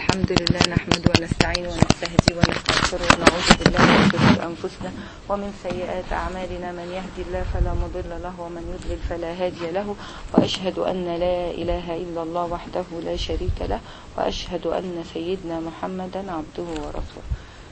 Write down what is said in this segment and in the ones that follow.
الحمد لله نحمده ونستعين ونستهدي ونستغفره ونعوذ بالله من شرور انفسنا ومن سيئات اعمالنا من يهدي الله فلا مضل له ومن يضلل فلا هادي له واشهد ان لا اله الا الله وحده لا شريك له واشهد ان سيدنا محمدا عبده ورسوله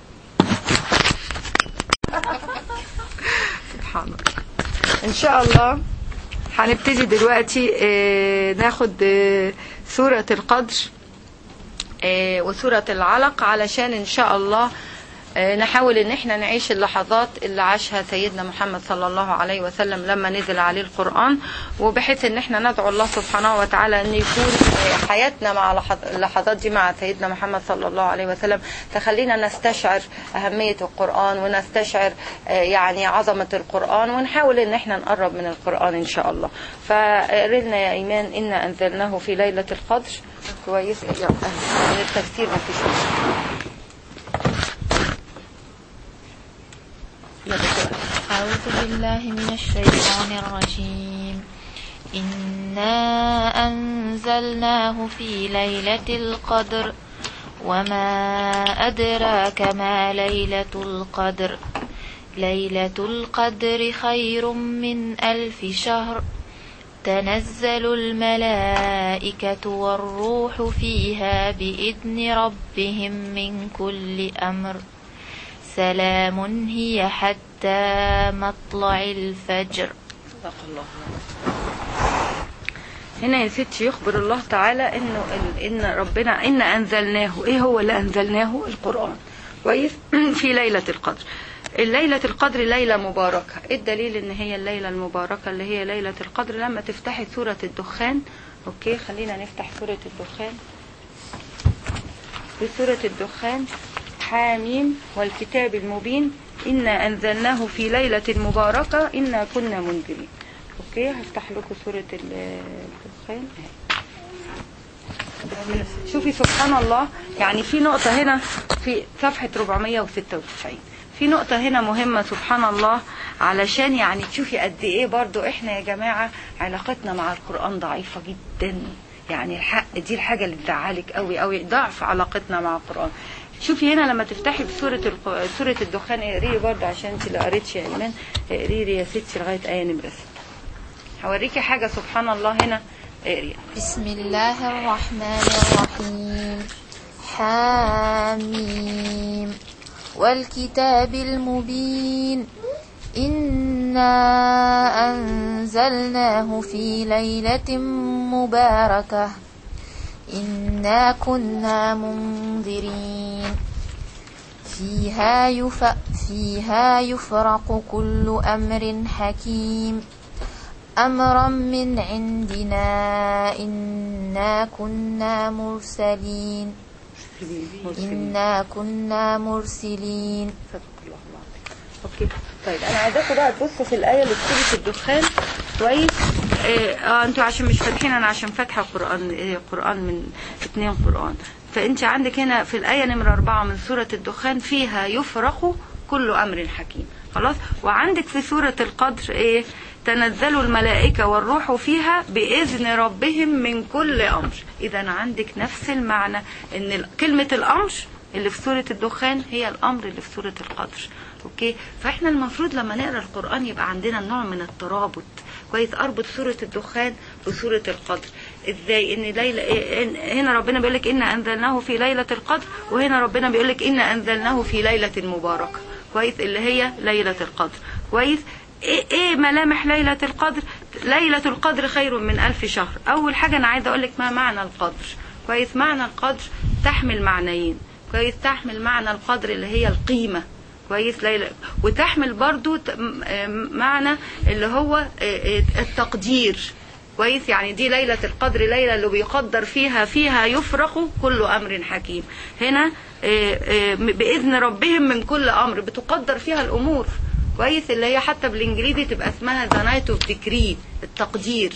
سبحان الله ان شاء الله هنبتدي دلوقتي آه، ناخد آه، سورة القدر آه، وسورة العلق علشان ان شاء الله آه، نحاول ان احنا نعيش اللحظات اللي عاشها سيدنا محمد صلى الله عليه وسلم لما نزل عليه القرآن وبحيث ان احنا ندعو الله سبحانه وتعالى ان يكون آه، حياتنا مع لحظ- اللحظات دي مع سيدنا محمد صلى الله عليه وسلم تخلينا نستشعر أهمية القرآن ونستشعر آه، يعني عظمة القرآن ونحاول ان احنا نقرب من القرآن ان شاء الله فقرلنا يا ايمان إنا انزلناه في ليلة القدر كويس يلا أهلا. من التفسير ما فيش مشكلة. يلا بسرعة. أعوذ بالله من الشيطان الرجيم إنا أنزلناه في ليلة القدر وما أدراك ما ليلة القدر ليلة القدر خير من ألف شهر تنزل الملائكة والروح فيها بإذن ربهم من كل أمر سلام هي حتى مطلع الفجر صدق الله هنا يا ستي يخبر الله تعالى انه ال- ان ربنا ان انزلناه ايه هو اللي انزلناه القران كويس في ليله القدر الليلة القدر ليلة مباركة ايه الدليل ان هي الليلة المباركة اللي هي ليلة القدر لما تفتحي سورة الدخان اوكي خلينا نفتح سورة الدخان في سورة الدخان حاميم والكتاب المبين إنا أنزلناه في ليلة مباركة إنا كنا منذرين أوكي هفتح لكم سورة ال- الدخان شوفي سبحان الله يعني في نقطة هنا في صفحة 496 في نقطة هنا مهمة سبحان الله علشان يعني تشوفي قد ايه برضو احنا يا جماعة علاقتنا مع القرآن ضعيفة جدا يعني الحق دي الحاجة اللي بتزعلك قوي قوي ضعف علاقتنا مع القرآن شوفي هنا لما تفتحي في سورة الق... سورة الدخان اقري برضه عشان انت اللي قريتش يا ايمان اقري يا ستي لغاية آية نمرة ستة هوريكي حاجة سبحان الله هنا اقري بسم الله الرحمن الرحيم حاميم والكتاب المبين إنا أنزلناه في ليلة مباركة إنا كنا منذرين فيها يف فيها يفرق كل أمر حكيم أمرا من عندنا إنا كنا مرسلين إنا كنا مرسلين صدق الله العظيم. اوكي طيب انا عايزاكم بقى تبصوا في الايه اللي في سوره الدخان كويس اه آه، انتوا عشان مش فاتحين انا عشان فاتحه قران آه، قران من اثنين قران فانت عندك هنا في الايه نمره أربعة من سوره الدخان فيها يفرق كل امر حكيم خلاص وعندك في سوره القدر ايه تنزل الملائكة والروح فيها بإذن ربهم من كل أمر إذا عندك نفس المعنى إن ال- كلمة الأمر اللي في سورة الدخان هي الأمر اللي في سورة القدر أوكي فإحنا المفروض لما نقرأ القرآن يبقى عندنا نوع من الترابط كويس أربط سورة الدخان بسورة القدر إزاي إن ليلة إيه- إن- هنا ربنا بيقول لك إنا أنزلناه في ليلة القدر وهنا ربنا بيقول لك إنا أنزلناه في ليلة مباركة كويس اللي هي ليلة القدر كويس ايه ايه ملامح ليلة القدر ليلة القدر خير من ألف شهر أول حاجة أنا عايزة أقول لك ما معنى القدر كويس معنى القدر تحمل معنيين كويس تحمل معنى القدر اللي هي القيمة كويس ليلة وتحمل برضو ت- م- آم، معنى اللي هو آه، آه، التقدير كويس يعني دي ليلة القدر ليلة اللي بيقدر فيها فيها يفرق كل أمر حكيم هنا آه، آه، بإذن ربهم من كل أمر بتقدر فيها الأمور كويس اللي هي حتى بالانجليزي تبقى اسمها ذا نايت اوف ديكري التقدير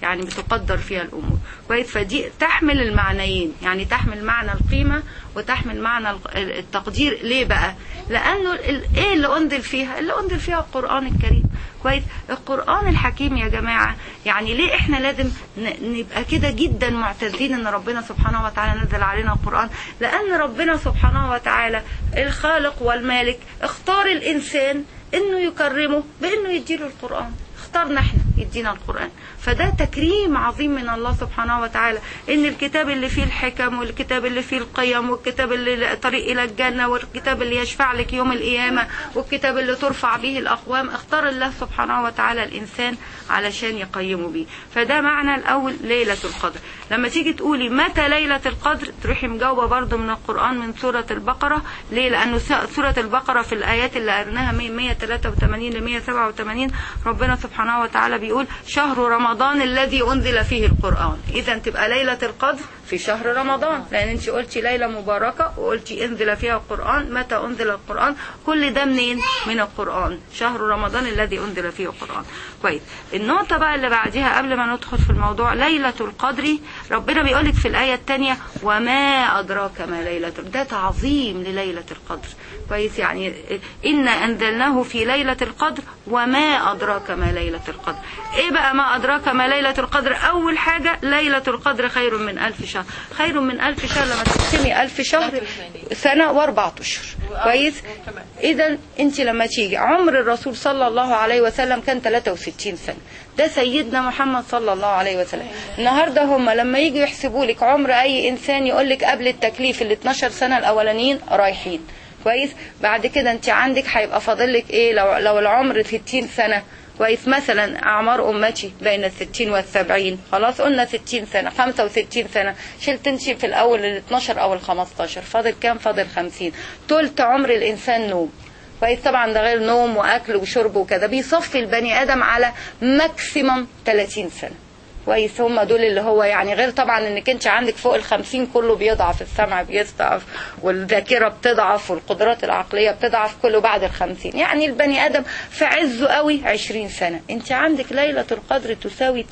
يعني بتقدر فيها الامور كويس فدي تحمل المعنيين يعني تحمل معنى القيمه وتحمل معنى ال- التقدير ليه بقى لانه ال- ايه اللي انزل فيها اللي انزل فيها القران الكريم كويس القران الحكيم يا جماعه يعني ليه احنا لازم ن- نبقى كده جدا معتزين ان ربنا سبحانه وتعالى نزل علينا القران لان ربنا سبحانه وتعالى الخالق والمالك اختار الانسان انه يكرمه بانه يديله القران اختارنا احنا يدينا القرآن فده تكريم عظيم من الله سبحانه وتعالى ان الكتاب اللي فيه الحكم والكتاب اللي فيه القيم والكتاب اللي طريق الى الجنة والكتاب اللي يشفع لك يوم القيامة والكتاب اللي ترفع به الاقوام اختار الله سبحانه وتعالى الانسان علشان يقيمه بيه فده معنى الاول ليلة القدر لما تيجي تقولي متى ليلة القدر تروحي مجاوبة برضو من القرآن من سورة البقرة ليه لانه س- سورة البقرة في الايات اللي قرناها من 183 ل 187 ربنا سبحانه وتعالى بيقول شهر رمضان الذي انزل فيه القرآن اذا تبقى ليلة القدر في شهر رمضان لان انت قلتي ليلة مباركة وقلتي انزل فيها القرآن متى انزل القرآن كل ده منين من القرآن شهر رمضان الذي انزل فيه القرآن كويس النقطة بقى اللي بعديها قبل ما ندخل في الموضوع ليلة القدر ربنا بيقولك في الآية الثانية وما أدراك ما ليلة ده تعظيم لليلة القدر كويس يعني إن أنزلناه في ليلة القدر وما أدراك ما ليلة القدر إيه بقى ما أدراك ما ليلة القدر أول حاجة ليلة القدر خير من ألف شهر خير من ألف شهر لما تقسمي ألف شهر سنة وأربعة أشهر كويس إذا أنت لما تيجي عمر الرسول صلى الله عليه وسلم كان 63 سنة ده سيدنا محمد صلى الله عليه وسلم النهارده هم لما يجوا يحسبوا لك عمر اي انسان يقول لك قبل التكليف ال 12 سنه الاولانيين رايحين كويس بعد كده انت عندك هيبقى فاضل لك ايه لو لو العمر 60 سنه كويس مثلا اعمار امتي بين الستين والسبعين خلاص قلنا ستين سنه خمسة وستين سنه شلت انت في الاول ال 12 او ال 15 فاضل كام فاضل 50 تلت عمر الانسان نوم كويس طبعا ده غير نوم واكل وشرب وكده بيصفي البني ادم على ماكسيمم 30 سنه كويس هم دول اللي هو يعني غير طبعا انك انت عندك فوق الخمسين كله بيضعف السمع بيضعف والذاكره بتضعف والقدرات العقليه بتضعف كله بعد الخمسين يعني البني ادم في عزه قوي 20 سنه انت عندك ليله القدر تساوي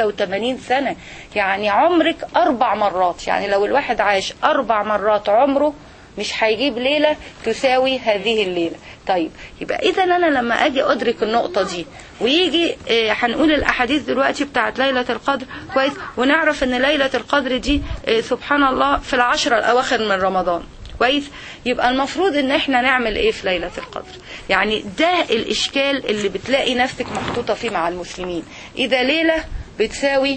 83 سنه يعني عمرك اربع مرات يعني لو الواحد عاش اربع مرات عمره مش هيجيب ليلة تساوي هذه الليلة طيب يبقى إذا أنا لما أجي أدرك النقطة دي ويجي آه، هنقول الأحاديث دلوقتي بتاعت ليلة القدر كويس ونعرف إن ليلة القدر دي آه، سبحان الله في العشرة الأواخر من رمضان كويس يبقى المفروض ان احنا نعمل ايه في ليلة القدر يعني ده الاشكال اللي بتلاقي نفسك محطوطة فيه مع المسلمين اذا ليلة بتساوي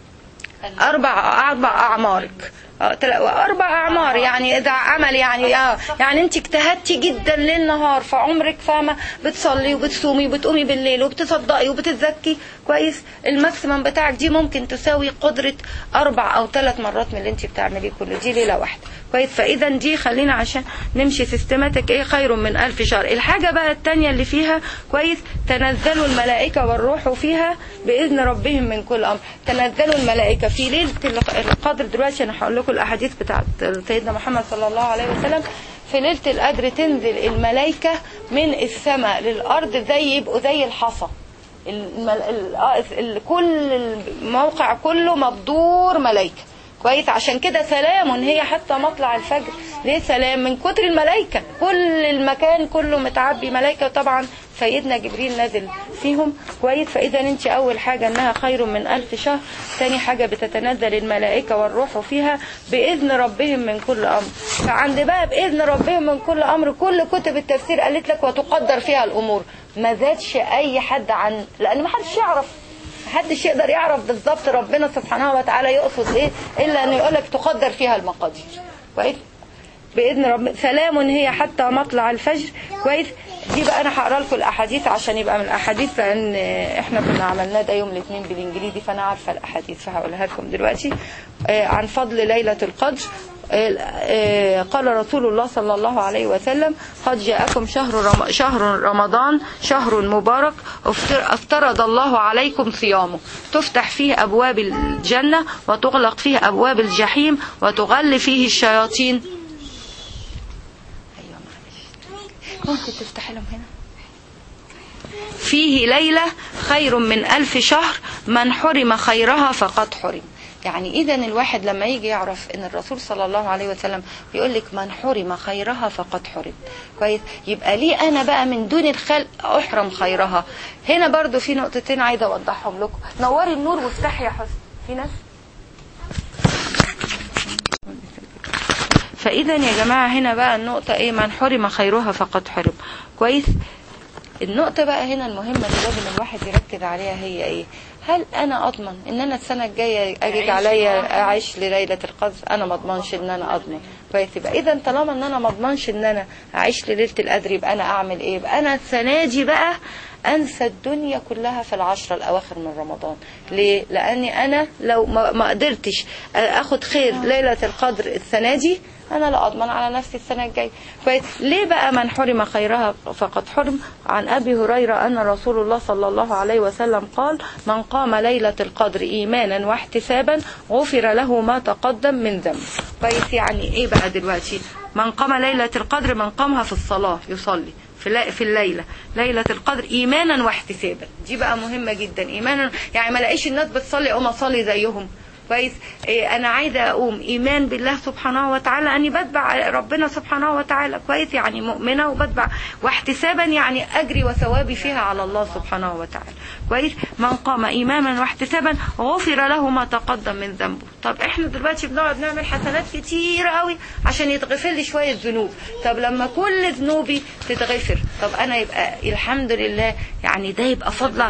اربع اربع اعمارك آه، تلا- اربع اعمار يعني اذا عمل يعني اه يعني انت اجتهدتي جدا ليل نهار في عمرك فاهمه بتصلي وبتصومي وبتقومي بالليل وبتصدقي وبتتزكي كويس الماكسيمم بتاعك دي ممكن تساوي قدره اربع او ثلاث مرات من اللي انت بتعمليه كل دي ليله واحده كويس فاذا دي خلينا عشان نمشي سيستماتيك ايه خير من الف شهر الحاجه بقى الثانيه اللي فيها كويس تنزلوا الملائكه والروح فيها باذن ربهم من كل امر تنزلوا الملائكه في ليله القدر دلوقتي انا هقول لكم الاحاديث بتاعت سيدنا محمد صلى الله عليه وسلم في ليله القدر تنزل الملائكه من السماء للارض زي يبقوا زي الحصى المل... ال... آه، ال... كل الموقع كله مبدور ملائكه كويس عشان كده سلام هي حتى مطلع الفجر ليه سلام من كتر الملائكة كل المكان كله متعبي ملائكة طبعا سيدنا جبريل نازل فيهم كويس فإذا انت أول حاجة أنها خير من ألف شهر ثاني حاجة بتتنزل الملائكة والروح فيها بإذن ربهم من كل أمر فعند بقى بإذن ربهم من كل أمر كل كتب التفسير قالت لك وتقدر فيها الأمور ما زادش أي حد عن لأن ما حدش يعرف محدش يقدر يعرف بالظبط ربنا سبحانه وتعالى يقصد ايه الا انه يقول لك تقدر فيها المقادير كويس باذن رب سلام هي حتى مطلع الفجر كويس دي بقى انا هقرا لكم الاحاديث عشان يبقى من الاحاديث لان احنا كنا عملناه ده يوم الاثنين بالانجليزي فانا عارفه الاحاديث فهقولها لكم دلوقتي آه، عن فضل ليله القدر آه، آه، قال رسول الله صلى الله عليه وسلم قد جاءكم شهر رم... شهر رمضان شهر مبارك افتر- افترض الله عليكم صيامه تفتح فيه ابواب الجنه وتغلق فيه ابواب الجحيم وتغل فيه الشياطين ايوه معلش ممكن تفتح لهم هنا فيه ليلة خير من ألف شهر من حرم خيرها فقد حرم يعني إذا الواحد لما يجي يعرف إن الرسول صلى الله عليه وسلم بيقول لك من حرم خيرها فقد حرم كويس يبقى ليه أنا بقى من دون الخلق أحرم خيرها هنا برضو في نقطتين عايزة أوضحهم لكم نوري النور وافتحي يا حسن في ناس فإذا يا جماعة هنا بقى النقطة إيه من حرم خيرها فقد حرم كويس النقطة بقى هنا المهمة اللي لازم الواحد يركز عليها هي ايه هل انا اضمن ان انا السنة الجاية اجي عليا اعيش لليلة القدر انا ما اضمنش ان انا اضمن كويس يبقى اذا طالما ان انا ما اضمنش ان انا اعيش لليلة القدر يبقى انا اعمل ايه يبقى انا السنة دي بقى انسى الدنيا كلها في العشرة الاواخر من رمضان ليه لاني انا لو ما ما قدرتش اخد خير ليلة القدر السنة دي انا لا اضمن على نفسي السنه الجايه كويس ليه بقى من حرم خيرها فقد حرم عن ابي هريره ان رسول الله صلى الله عليه وسلم قال من قام ليله القدر ايمانا واحتسابا غفر له ما تقدم من ذنبه كويس يعني ايه بقى دلوقتي من قام ليله القدر من قامها في الصلاه يصلي في في الليلة ليلة القدر إيمانا واحتسابا دي بقى مهمة جدا إيمانا يعني ما لاقيش الناس بتصلي أقوم أصلي زيهم كويس إيه انا عايزه اقوم ايمان بالله سبحانه وتعالى اني بتبع ربنا سبحانه وتعالى كويس يعني مؤمنه وبتبع واحتسابا يعني اجري وثوابي فيها على الله سبحانه وتعالى كويس من قام ايمانا واحتسابا غفر له ما تقدم من ذنبه طب احنا دلوقتي بنقعد نعمل حسنات كتير قوي عشان يتغفر لي شويه ذنوب طب لما كل ذنوبي تتغفر طب انا يبقى الحمد لله يعني ده يبقى فضل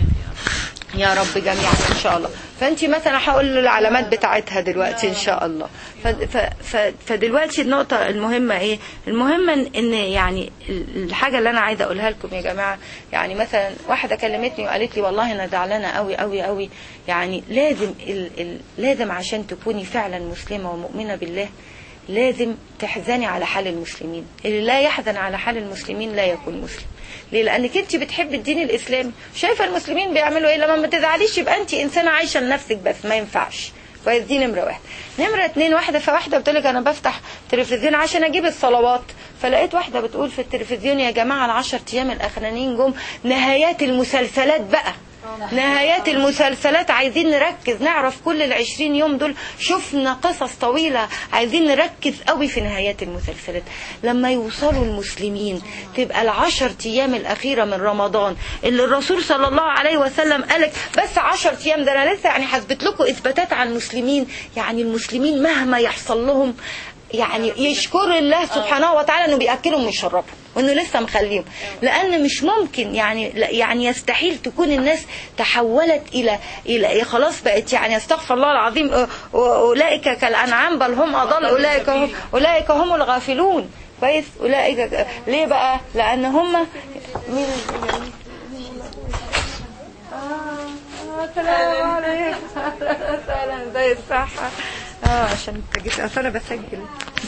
يا رب جميعا ان شاء الله فانت مثلا هقول له العلامات بتاعتها دلوقتي ان شاء الله ف ف ف فدلوقتي النقطه المهمه ايه المهمه ان يعني الحاجه اللي انا عايزه اقولها لكم يا جماعه يعني مثلا واحده كلمتني وقالت لي والله انا زعلانه قوي قوي قوي يعني لازم ال ال لازم عشان تكوني فعلا مسلمه ومؤمنه بالله لازم تحزني على حال المسلمين اللي لا يحزن على حال المسلمين لا يكون مسلم ليه لانك انت بتحبي الدين الاسلامي شايفه المسلمين بيعملوا ايه لما ما تزعليش يبقى انت انسانه عايشه لنفسك بس ما ينفعش كويس دي نمره واحد نمره اتنين واحده فواحده بتقول لك انا بفتح تلفزيون عشان اجيب الصلوات فلقيت واحده بتقول في التلفزيون يا جماعه العشر ايام الاخرانيين جم نهايات المسلسلات بقى نهايات المسلسلات عايزين نركز نعرف كل العشرين يوم دول شفنا قصص طويلة عايزين نركز قوي في نهايات المسلسلات لما يوصلوا المسلمين تبقى العشر ايام الاخيرة من رمضان اللي الرسول صلى الله عليه وسلم قالك بس عشر ايام ده انا لسه يعني حسبت لكم اثباتات عن المسلمين يعني المسلمين مهما يحصل لهم يعني يشكر الله سبحانه وتعالى انه بياكلهم ويشربهم وانه لسه مخليهم لان مش ممكن يعني يعني يستحيل تكون الناس تحولت الى الى خلاص بقت يعني استغفر الله العظيم اولئك كالانعام بل هم اضل اولئك هم اولئك هم الغافلون كويس اولئك ليه بقى لان هم مين السلام عليكم سلام زي الصحة اه عشان انت جيت اصل انا بسجل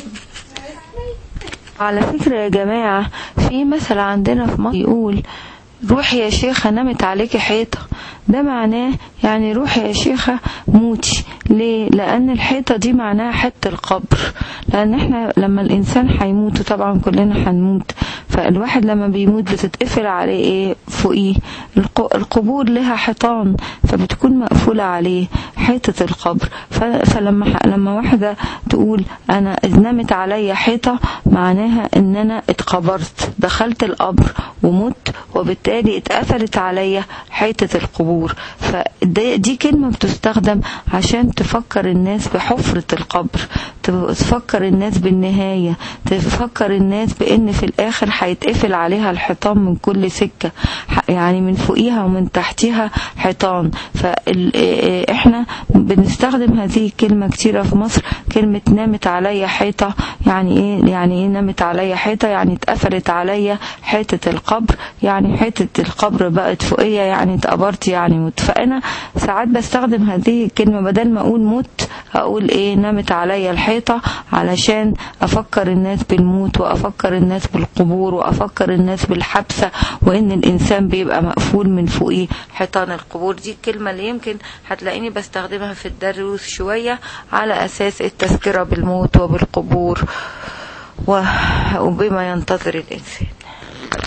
على فكرة يا جماعة في مثل عندنا في مصر يقول روحي يا شيخة نمت عليكي حيطة ده معناه يعني روحي يا شيخة موتي ليه لان الحيطة دي معناها حتة القبر لان احنا لما الانسان هيموت طبعا كلنا هنموت فالواحد لما بيموت بتتقفل عليه ايه فوقيه القبور لها حيطان فبتكون مقفولة عليه حيطة القبر فلما لما واحدة تقول انا نمت عليا حيطة معناها ان انا اتقبرت دخلت القبر ومت وبالتالي اتقفلت عليا حيطة القبور فدي كلمة بتستخدم عشان تفكر الناس بحفرة القبر تفكر الناس بالنهاية تفكر الناس بان في الاخر هيتقفل عليها الحيطان من كل سكة يعني من فوقيها ومن تحتها حيطان فاحنا بنستخدم هذه الكلمة كتيرة في مصر كلمة نامت عليا حيطة يعني ايه يعني ايه نامت عليا حيطة يعني اتقفلت عليا حيطة القبر يعني حيطة القبر بقت فوقية يعني اتقبرت يعني مت فانا ساعات بستخدم هذه الكلمة بدل ما اقول مت اقول ايه نامت عليا الحيطة علشان افكر الناس بالموت وافكر الناس بالقبور وافكر الناس بالحبسة وان الانسان بيبقى مقفول من فوقيه حيطان القبور دي الكلمة اللي يمكن هتلاقيني بستخدمها في الدروس شوية على اساس التذكرة بالموت وبالقبور وبما ينتظر الانسان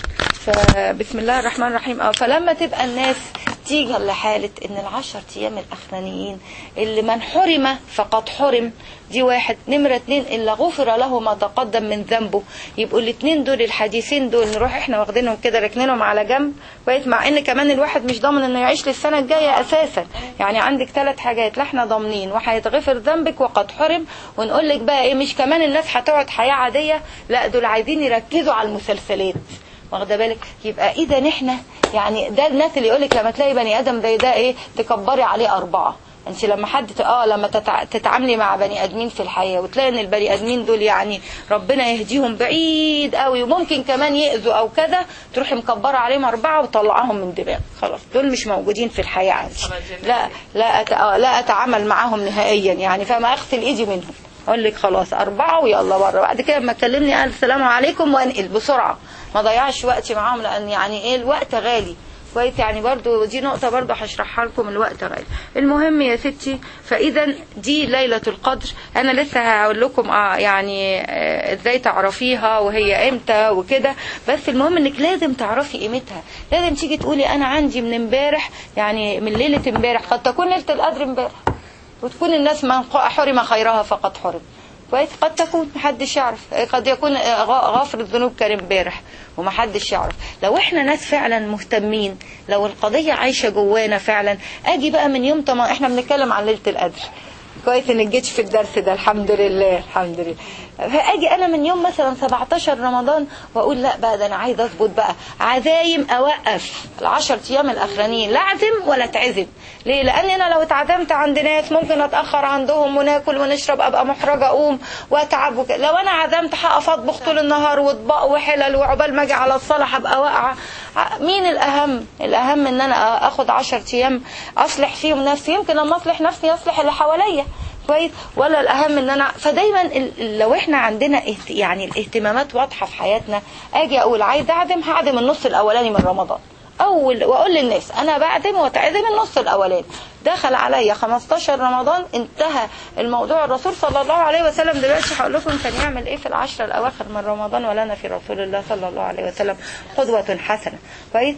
فبسم الله الرحمن الرحيم اه فلما تبقى الناس تيجي لحالة ان العشر ايام الاخرانيين اللي من حرم فقد حرم دي واحد نمرة اتنين الا غفر له ما تقدم من ذنبه يبقوا الاتنين دول الحديثين دول نروح احنا واخدينهم كده راكنينهم على جنب كويس مع ان كمان الواحد مش ضامن انه يعيش للسنة الجاية اساسا يعني عندك ثلاث حاجات لا احنا ضامنين وهيتغفر ذنبك وقد حرم ونقول لك بقى ايه مش كمان الناس هتقعد حياة عادية لا دول عايزين يركزوا على المسلسلات واخده بالك يبقى اذا احنا يعني ده الناس اللي يقولك لما تلاقي بني ادم زي ده ايه تكبري عليه اربعه انت لما حد ت- اه لما تتع... تتعاملي مع بني ادمين في الحياه وتلاقي ان البني ادمين دول يعني ربنا يهديهم بعيد قوي وممكن كمان ياذوا او كذا تروحي مكبره عليهم اربعه وطلعهم من دماغك خلاص دول مش موجودين في الحياه عندي لا لا أت... آه لا اتعامل معاهم نهائيا يعني فما اغسل ايدي منهم اقول لك خلاص اربعه ويلا بره بعد كده لما تكلمني قال السلام عليكم وانقل بسرعه ما ضيعش وقتي معاهم لان يعني ايه الوقت غالي كويس يعني برضو دي نقطة برضو هشرحها لكم الوقت غالي المهم يا ستي فإذا دي ليلة القدر أنا لسه هقول لكم آه يعني آه إزاي تعرفيها وهي إمتى وكده بس المهم إنك لازم تعرفي قيمتها لازم تيجي تقولي أنا عندي من امبارح يعني من ليلة امبارح قد تكون ليلة القدر امبارح وتكون الناس من حرم خيرها فقد حرم كويس قد تكون محدش يعرف قد يكون غ- غافر الذنوب كان امبارح ومحدش يعرف لو احنا ناس فعلا مهتمين لو القضية عايشة جوانا فعلا اجي بقى من يوم طبعا احنا بنتكلم عن ليلة القدر كويس انك جيتش في الدرس ده الحمد لله الحمد لله فاجي انا من يوم مثلا 17 رمضان واقول لا بقى ده انا عايز اظبط بقى عزايم اوقف العشر ايام الاخرانيين لا اعزم ولا اتعزم ليه لان انا لو اتعزمت عند ناس ممكن اتاخر عندهم وناكل ونشرب ابقى محرجه اقوم واتعب وك... لو انا عزمت هقف اطبخ طول النهار واطباق وحلل وعقبال ما اجي على الصلاه هبقى واقعه ع- مين الاهم الاهم ان انا اخد 10 ايام اصلح فيهم نفسي يمكن لما اصلح نفسي اصلح اللي حواليا كويس ولا الاهم ان انا فدايما ال- لو احنا عندنا اهت- يعني الاهتمامات واضحه في حياتنا اجي اقول عايز اعدم هعدم النص الاولاني من رمضان اول واقول للناس انا بعدم واتعدم النص الاولاني دخل عليا 15 رمضان انتهى الموضوع الرسول صلى الله عليه وسلم دلوقتي هقول لكم كان يعمل ايه في العشر الاواخر من رمضان ولنا في رسول الله صلى الله عليه وسلم قدوه حسنه كويس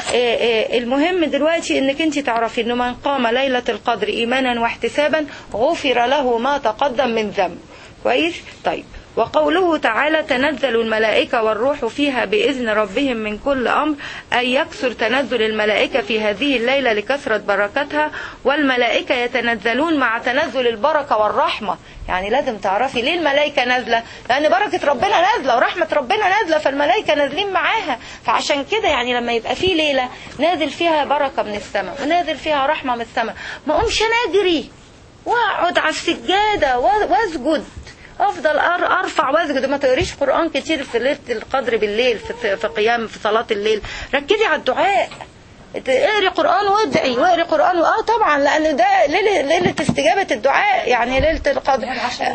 فالمهم دلوقتي انك انت تعرفي انه من قام ليله القدر ايمانا واحتسابا غفر له ما تقدم من ذنب كويس طيب وقوله تعالى تنزل الملائكة والروح فيها بإذن ربهم من كل أمر أي يكثر تنزل الملائكة في هذه الليلة لكثرة بركتها والملائكة يتنزلون مع تنزل البركة والرحمة يعني لازم تعرفي ليه الملائكة نازلة لأن بركة ربنا نازلة ورحمة ربنا نازلة فالملائكة نازلين معاها فعشان كده يعني لما يبقى في ليلة نازل فيها بركة من السماء ونازل فيها رحمة من السماء ما أقومش أنا أجري واقعد على السجادة واسجد افضل أر- ارفع واسجد ما تقريش قران كتير في ليله القدر بالليل في, في قيام في صلاه الليل ركزي على الدعاء اقري قران وادعي واقري قران اه طبعا لان ده ليله ليله استجابه الدعاء يعني ليله القدر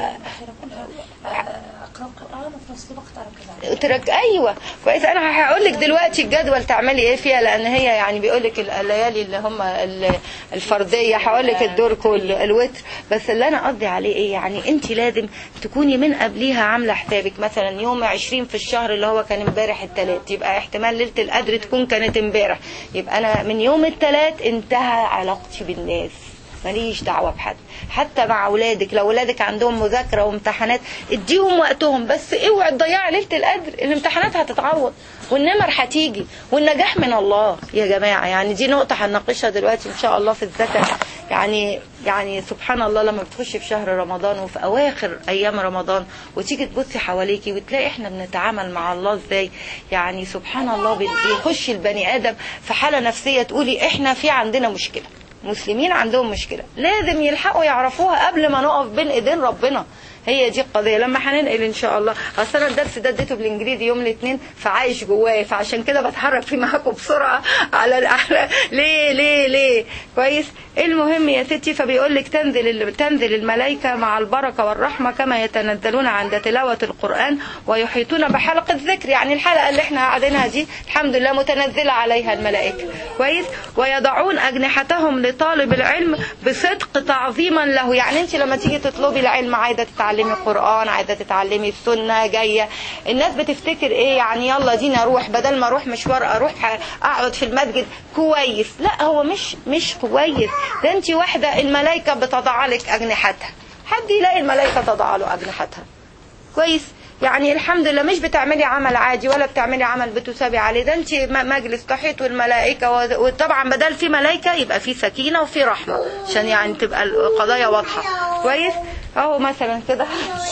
اقرا قران وفي نفس الوقت اركز على ترك ايوه كويس انا هقول لك دلوقتي الجدول تعملي ايه فيها لان هي يعني بيقول لك الليالي اللي هم ال- الفرديه هقول لك الدور كله الوتر بس اللي انا قصدي عليه ايه يعني انت لازم تكوني من قبليها عامله حسابك مثلا يوم 20 في الشهر اللي هو كان امبارح الثلاث يبقى احتمال ليله القدر تكون كانت امبارح يبقى انا من يوم الثلاث انتهى علاقتي بالناس ماليش دعوه بحد حتى مع اولادك لو اولادك عندهم مذاكره وامتحانات اديهم وقتهم بس اوعي تضيعي ليله القدر الامتحانات هتتعوض والنمر هتيجي والنجاح من الله يا جماعه يعني دي نقطه هنناقشها دلوقتي ان شاء الله في الزكاه يعني يعني سبحان الله لما بتخشي في شهر رمضان وفي اواخر ايام رمضان وتيجي تبصي حواليكي وتلاقي احنا بنتعامل مع الله ازاي يعني سبحان الله بيخش البني ادم في حاله نفسيه تقولي احنا في عندنا مشكله مسلمين عندهم مشكلة لازم يلحقوا يعرفوها قبل ما نقف بين ايدين ربنا هي دي القضية لما هننقل ان شاء الله اصل انا الدرس ده اديته بالانجليزي يوم الاثنين فعايش جوايا فعشان كده بتحرك فيه معاكم بسرعة على الاحلى ليه ليه ليه كويس المهم يا ستي فبيقول لك تنزل تنزل الملائكة مع البركة والرحمة كما يتنزلون عند تلاوة القرآن ويحيطون بحلقة ذكر يعني الحلقة اللي احنا قاعدينها دي الحمد لله متنزلة عليها الملائكة كويس ويضعون أجنحتهم لطالب العلم بصدق تعظيما له يعني انت لما تيجي تطلبي العلم عايزة تتعلمي تتعلمي قران عايزه تتعلمي السنه جايه الناس بتفتكر ايه يعني يلا دينا اروح بدل ما اروح مشوار اروح اقعد في المسجد كويس لا هو مش مش كويس ده انت واحده الملائكه بتضع لك اجنحتها حد يلاقي الملائكه تضع له اجنحتها كويس يعني الحمد لله مش بتعملي عمل عادي ولا بتعملي عمل بتثابي عليه ده انت م- مجلس تحيط والملائكه و- وطبعا بدل في ملائكه يبقى في سكينه وفي رحمه عشان يعني تبقى القضايا واضحه كويس اهو مثلا كده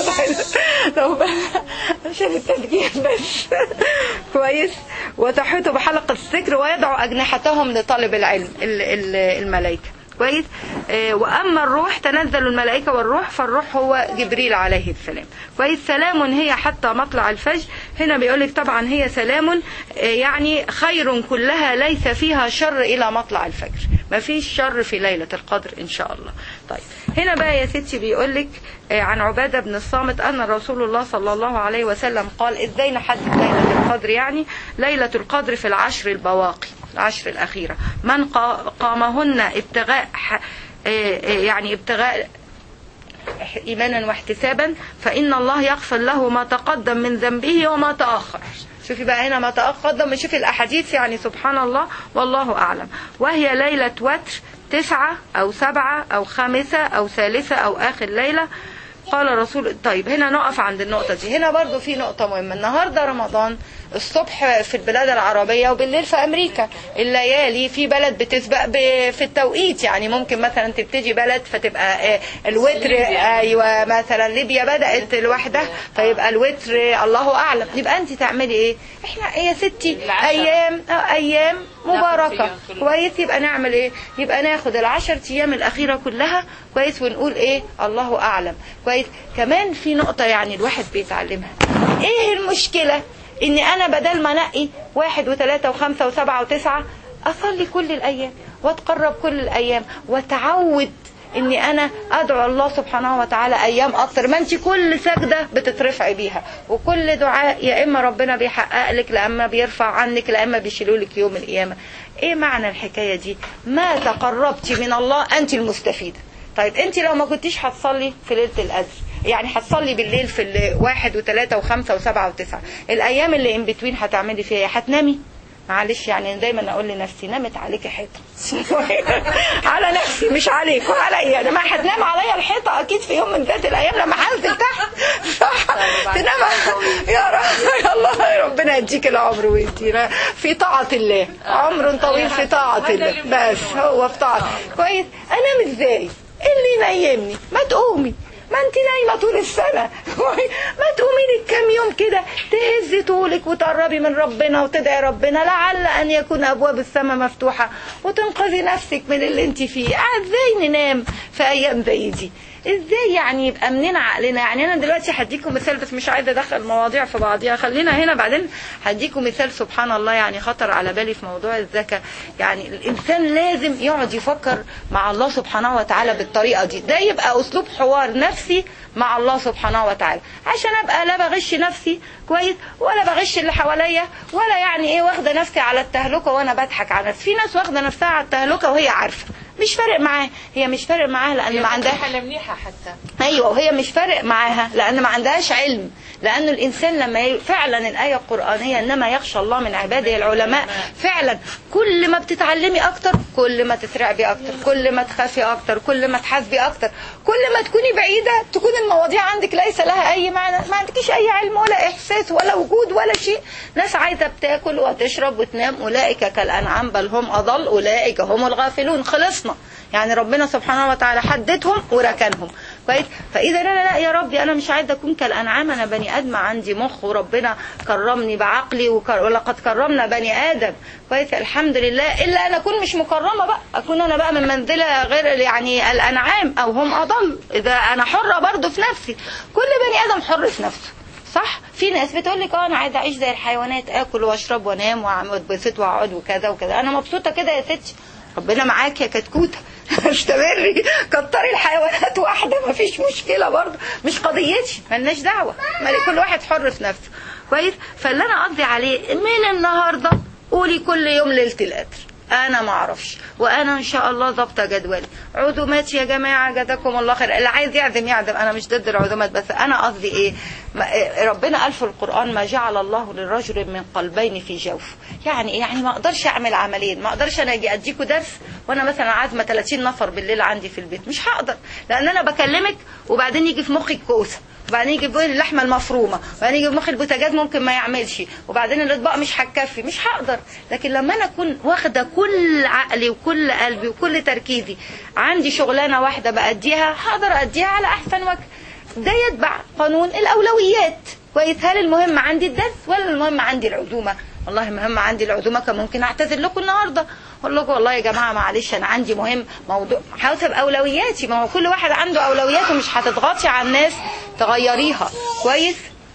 لو ب- شايف التسجيل بس كويس وتحيط بحلق الذكر ويدعو اجنحتهم لطالب العلم ال- ال- الملائكه كويس آه، واما الروح تنزل الملائكه والروح فالروح هو جبريل عليه السلام كويس سلام هي حتى مطلع الفجر هنا بيقول لك طبعا هي سلام آه، يعني خير كلها ليس فيها شر الى مطلع الفجر ما فيش شر في ليله القدر ان شاء الله طيب هنا بقى يا ستي بيقول لك آه، عن عباده بن الصامت ان رسول الله صلى الله عليه وسلم قال ازاي نحدد ليله القدر يعني ليله القدر في العشر البواقي العشر الأخيرة من قا- قامهن ابتغاء ح- آه، آه، يعني ابتغاء إيمانا واحتسابا فإن الله يغفر له ما تقدم من ذنبه وما تأخر شوفي بقى هنا ما تقدم شوفي الأحاديث يعني سبحان الله والله أعلم وهي ليلة وتر تسعة أو سبعة أو خامسة أو ثالثة أو آخر ليلة قال رسول طيب هنا نقف عند النقطة دي هنا برضو في نقطة مهمة النهاردة رمضان الصبح في البلاد العربية وبالليل في أمريكا الليالي في بلد بتسبق ب- في التوقيت يعني ممكن مثلا تبتدي بلد فتبقى آه، الوتر أيوة مثلا ليبيا بدأت لوحدها فيبقى الوتر الله أعلم يبقى أنت تعملي إيه إحنا يا ستي أيام آه، أيام مباركة كويس يبقى نعمل ايه يبقى ناخد العشر ايام الاخيره كلها كويس ونقول ايه الله اعلم كويس كمان في نقطه يعني الواحد بيتعلمها ايه المشكله اني انا بدل ما انقي واحد وثلاثة وخمسة وسبعة وتسعة اصلي كل الايام واتقرب كل الايام واتعود اني انا ادعو الله سبحانه وتعالى ايام اكتر ما انت كل سجده بتترفعي بيها وكل دعاء يا اما ربنا بيحقق لك لا اما بيرفع عنك لا اما بيشيلوا لك يوم القيامه ايه معنى الحكايه دي ما تقربتي من الله انت المستفيده طيب انت لو ما كنتيش هتصلي في ليله القدر يعني هتصلي بالليل في الواحد وثلاثة وخمسة وسبعة وتسعة الأيام اللي ان بتوين هتعملي فيها ايه هتنامي معلش يعني دايما اقول لنفسي نامت عليك حيطه على نفسي مش عليك وعليا انا ما هتنام عليا الحيطه اكيد في يوم من ذات الايام لما هنزل تحت صح تنام يا رب يا الله ربنا يديك العمر ويدينا في طاعه الله عمر طويل في طاعه الله بس هو في طاعه كويس انام ازاي اللي ينيمني ما تقومي ما انت نايمه طول السنه ما تقومي لك كام يوم كده تهزي طولك وتقربي من ربنا وتدعي ربنا لعل ان يكون ابواب السماء مفتوحه وتنقذي نفسك من اللي انت فيه ازاي ننام في ايام زي دي ازاي يعني يبقى منين عقلنا يعني انا دلوقتي هديكم مثال بس مش عايزه ادخل مواضيع في بعضيها خلينا هنا بعدين هديكم مثال سبحان الله يعني خطر على بالي في موضوع الزكاه يعني الانسان لازم يقعد يفكر مع الله سبحانه وتعالى بالطريقه دي ده يبقى اسلوب حوار نفسي مع الله سبحانه وتعالى عشان ابقى لا بغش نفسي كويس ولا بغش اللي حواليا ولا يعني ايه واخده نفسي على التهلكه وانا بضحك على نفسي في ناس واخده نفسها على التهلكه وهي عارفه مش فارق معاها هي مش فارق معاها لان ما عندها حالة منيحة حتى ايوه وهي مش فارق معاها لان ما عندهاش علم لأن الإنسان لما ي... فعلا الآية القرآنية إنما يخشى الله من عباده العلماء فعلا كل ما بتتعلمي أكتر كل ما تترعبي أكتر كل ما تخافي أكتر كل ما تحاسبي أكتر كل ما تكوني بعيدة تكون المواضيع عندك ليس لها أي معنى ما عندكيش أي علم ولا إحساس ولا وجود ولا شيء ناس عايزة بتاكل وتشرب وتنام أولئك كالأنعام بل هم أضل أولئك هم الغافلون خلصنا يعني ربنا سبحانه وتعالى حددهم وركنهم كويس فاذا انا لا يا ربي انا مش عايزه اكون كالانعام انا بني ادم عندي مخ وربنا كرمني بعقلي وكر... ولقد كرمنا بني ادم كويس الحمد لله الا ان اكون مش مكرمه بقى اكون انا بقى من منزله غير يعني الانعام او هم اضل اذا انا حره برضه في نفسي كل بني ادم حر في نفسه صح في ناس بتقول لك اه انا عايزه اعيش زي الحيوانات اكل واشرب وانام واتبسط واقعد وكذا وكذا انا مبسوطه كده يا ستي ربنا معاك يا كتكوته استمري كتري الحيوانات واحده ما فيش مشكله برضه مش قضيتي ملناش دعوه كل واحد حر في نفسه كويس فاللي انا قصدي عليه من النهارده قولي كل يوم ليله القدر انا ما اعرفش وانا ان شاء الله ضابطه جدولي عزومات يا جماعه جزاكم الله خير اللي عايز يعزم يعزم انا مش ضد العزومات بس انا قصدي ايه ما- إيه، ربنا قال في القران ما جعل الله للرجل من قلبين في جوفه يعني إيه؟ يعني ما اقدرش اعمل عملين ما اقدرش انا اجي اديكوا درس وانا مثلا عازمه 30 نفر بالليل عندي في البيت مش هقدر لان انا بكلمك وبعدين يجي في مخي الكوسه وبعدين يجي في بالي اللحمه المفرومه وبعدين يجي في مخي البوتاجاز ممكن ما يعملش وبعدين الاطباق مش هتكفي مش هقدر لكن لما انا اكون واخده كل عقلي وكل قلبي وكل تركيزي عندي شغلانه واحده باديها هقدر اديها على احسن وجه ده يتبع قانون الاولويات كويس هل المهم عندي الدرس ولا المهم عندي العزومه والله مهم عندي العزومه كان ممكن اعتذر لكم النهارده اقول لكم والله يا جماعه معلش انا عندي مهم موضوع حسب اولوياتي ما هو كل واحد عنده اولوياته مش هتضغطي على الناس تغيريها كويس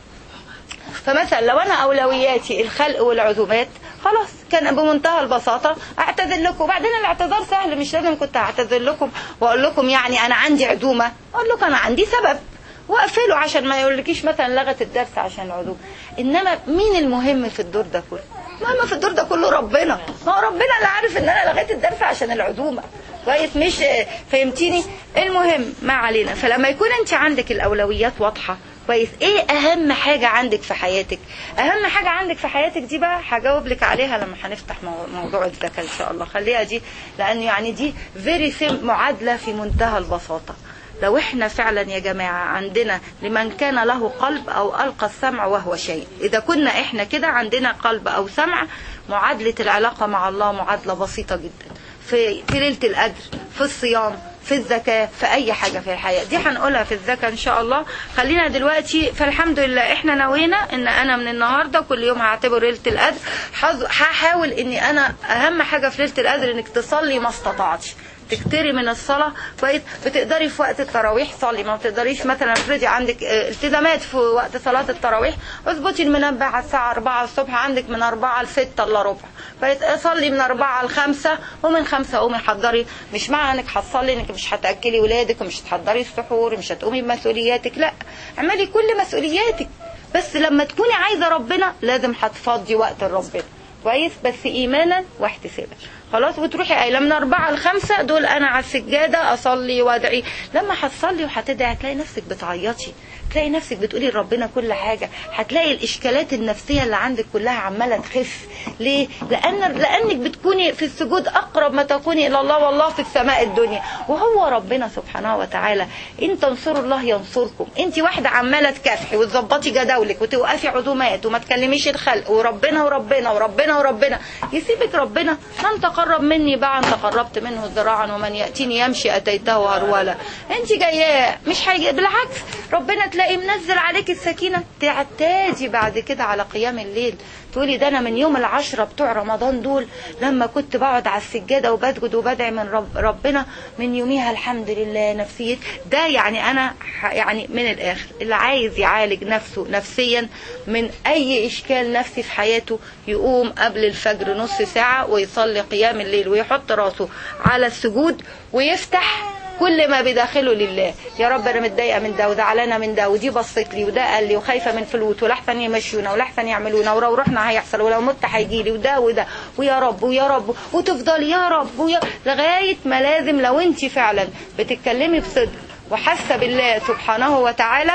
فمثلا لو انا اولوياتي الخلق والعزومات خلاص كان بمنتهى البساطه اعتذر لكم وبعدين الاعتذار سهل مش لازم كنت اعتذر لكم واقول لكم يعني انا عندي عزومه اقول لكم انا عندي سبب واقفله عشان ما يقولكيش مثلا لغت الدرس عشان العزومه انما مين المهم في الدور ده كله المهم في الدور ده كله ربنا ما هو ربنا اللي عارف ان انا لغيت الدرس عشان العزومه كويس مش فهمتيني المهم ما علينا فلما يكون انت عندك الاولويات واضحه كويس ايه اهم حاجة عندك في حياتك اهم حاجة عندك في حياتك دي بقى هجاوب لك عليها لما هنفتح مو- موضوع الزكاة ان شاء الله خليها دي لان يعني دي فيري معادلة في منتهى البساطة لو احنا فعلا يا جماعة عندنا لمن كان له قلب او القى السمع وهو شيء اذا كنا احنا كده عندنا قلب او سمع معادلة العلاقة مع الله معادلة بسيطة جدا في في ليلة القدر في الصيام في الزكاة في أي حاجة في الحياة دي هنقولها في الزكاة إن شاء الله خلينا دلوقتي فالحمد لله إحنا نوينا إن أنا من النهاردة كل يوم هعتبر ليلة القدر حظ- هحاول إني أنا أهم حاجة في ليلة القدر إنك تصلي ما استطعتش تكتري من الصلاة كويس بتقدري في وقت التراويح صلي ما بتقدريش مثلا افرضي عندك اه، التزامات في وقت صلاة التراويح اظبطي المنبه على الساعة 4 الصبح عندك من 4 ل 6 الا ربع كويس صلي من 4 ل 5 ومن 5 قومي حضري مش معنى انك هتصلي انك مش هتاكلي ولادك ومش هتحضري السحور مش هتقومي بمسؤولياتك لا اعملي كل مسؤولياتك بس لما تكوني عايزة ربنا لازم هتفضي وقت لربنا كويس بس ايمانا واحتسابا خلاص وتروحي قايله من أربعة لخمسة دول أنا على السجادة أصلي وأدعي لما هتصلي وهتدعي هتلاقي نفسك بتعيطي تلاقي نفسك بتقولي لربنا كل حاجة هتلاقي الإشكالات النفسية اللي عندك كلها عمالة تخف ليه؟ لأن لأنك بتكوني في السجود أقرب ما تكوني إلى الله والله في السماء الدنيا وهو ربنا سبحانه وتعالى إن تنصروا الله ينصركم أنت واحدة عمالة تكافحي وتظبطي جدولك وتوقفي عزومات وما تكلميش الخلق وربنا وربنا وربنا وربنا يسيبك ربنا من تقرب مني باعا تقربت منه ذراعا ومن يأتيني يمشي أتيته هرولا أنت جاية مش حاجة بالعكس ربنا تلاقي منزل عليك السكينة تعتادي بعد كده على قيام الليل تقولي ده انا من يوم العشرة بتوع رمضان دول لما كنت بقعد على السجادة وبسجد وبدعي من رب ربنا من يوميها الحمد لله نفسيتي ده يعني انا ح- يعني من الاخر اللي عايز يعالج نفسه نفسيا من اي اشكال نفسي في حياته يقوم قبل الفجر نص ساعة ويصلي قيام الليل ويحط راسه على السجود ويفتح كل ما بداخله لله يا رب انا متضايقه من ده وزعلانه من ده ودي بصت لي وده قال لي وخايفه من فلوس ولحسن يمشونا ولحسن يعملونا ولو رحنا هيحصل ولو مت هيجي لي وده وده ويا رب ويا رب وتفضل يا رب ويا لغايه ما لازم لو انت فعلا بتتكلمي بصدق وحاسه بالله سبحانه وتعالى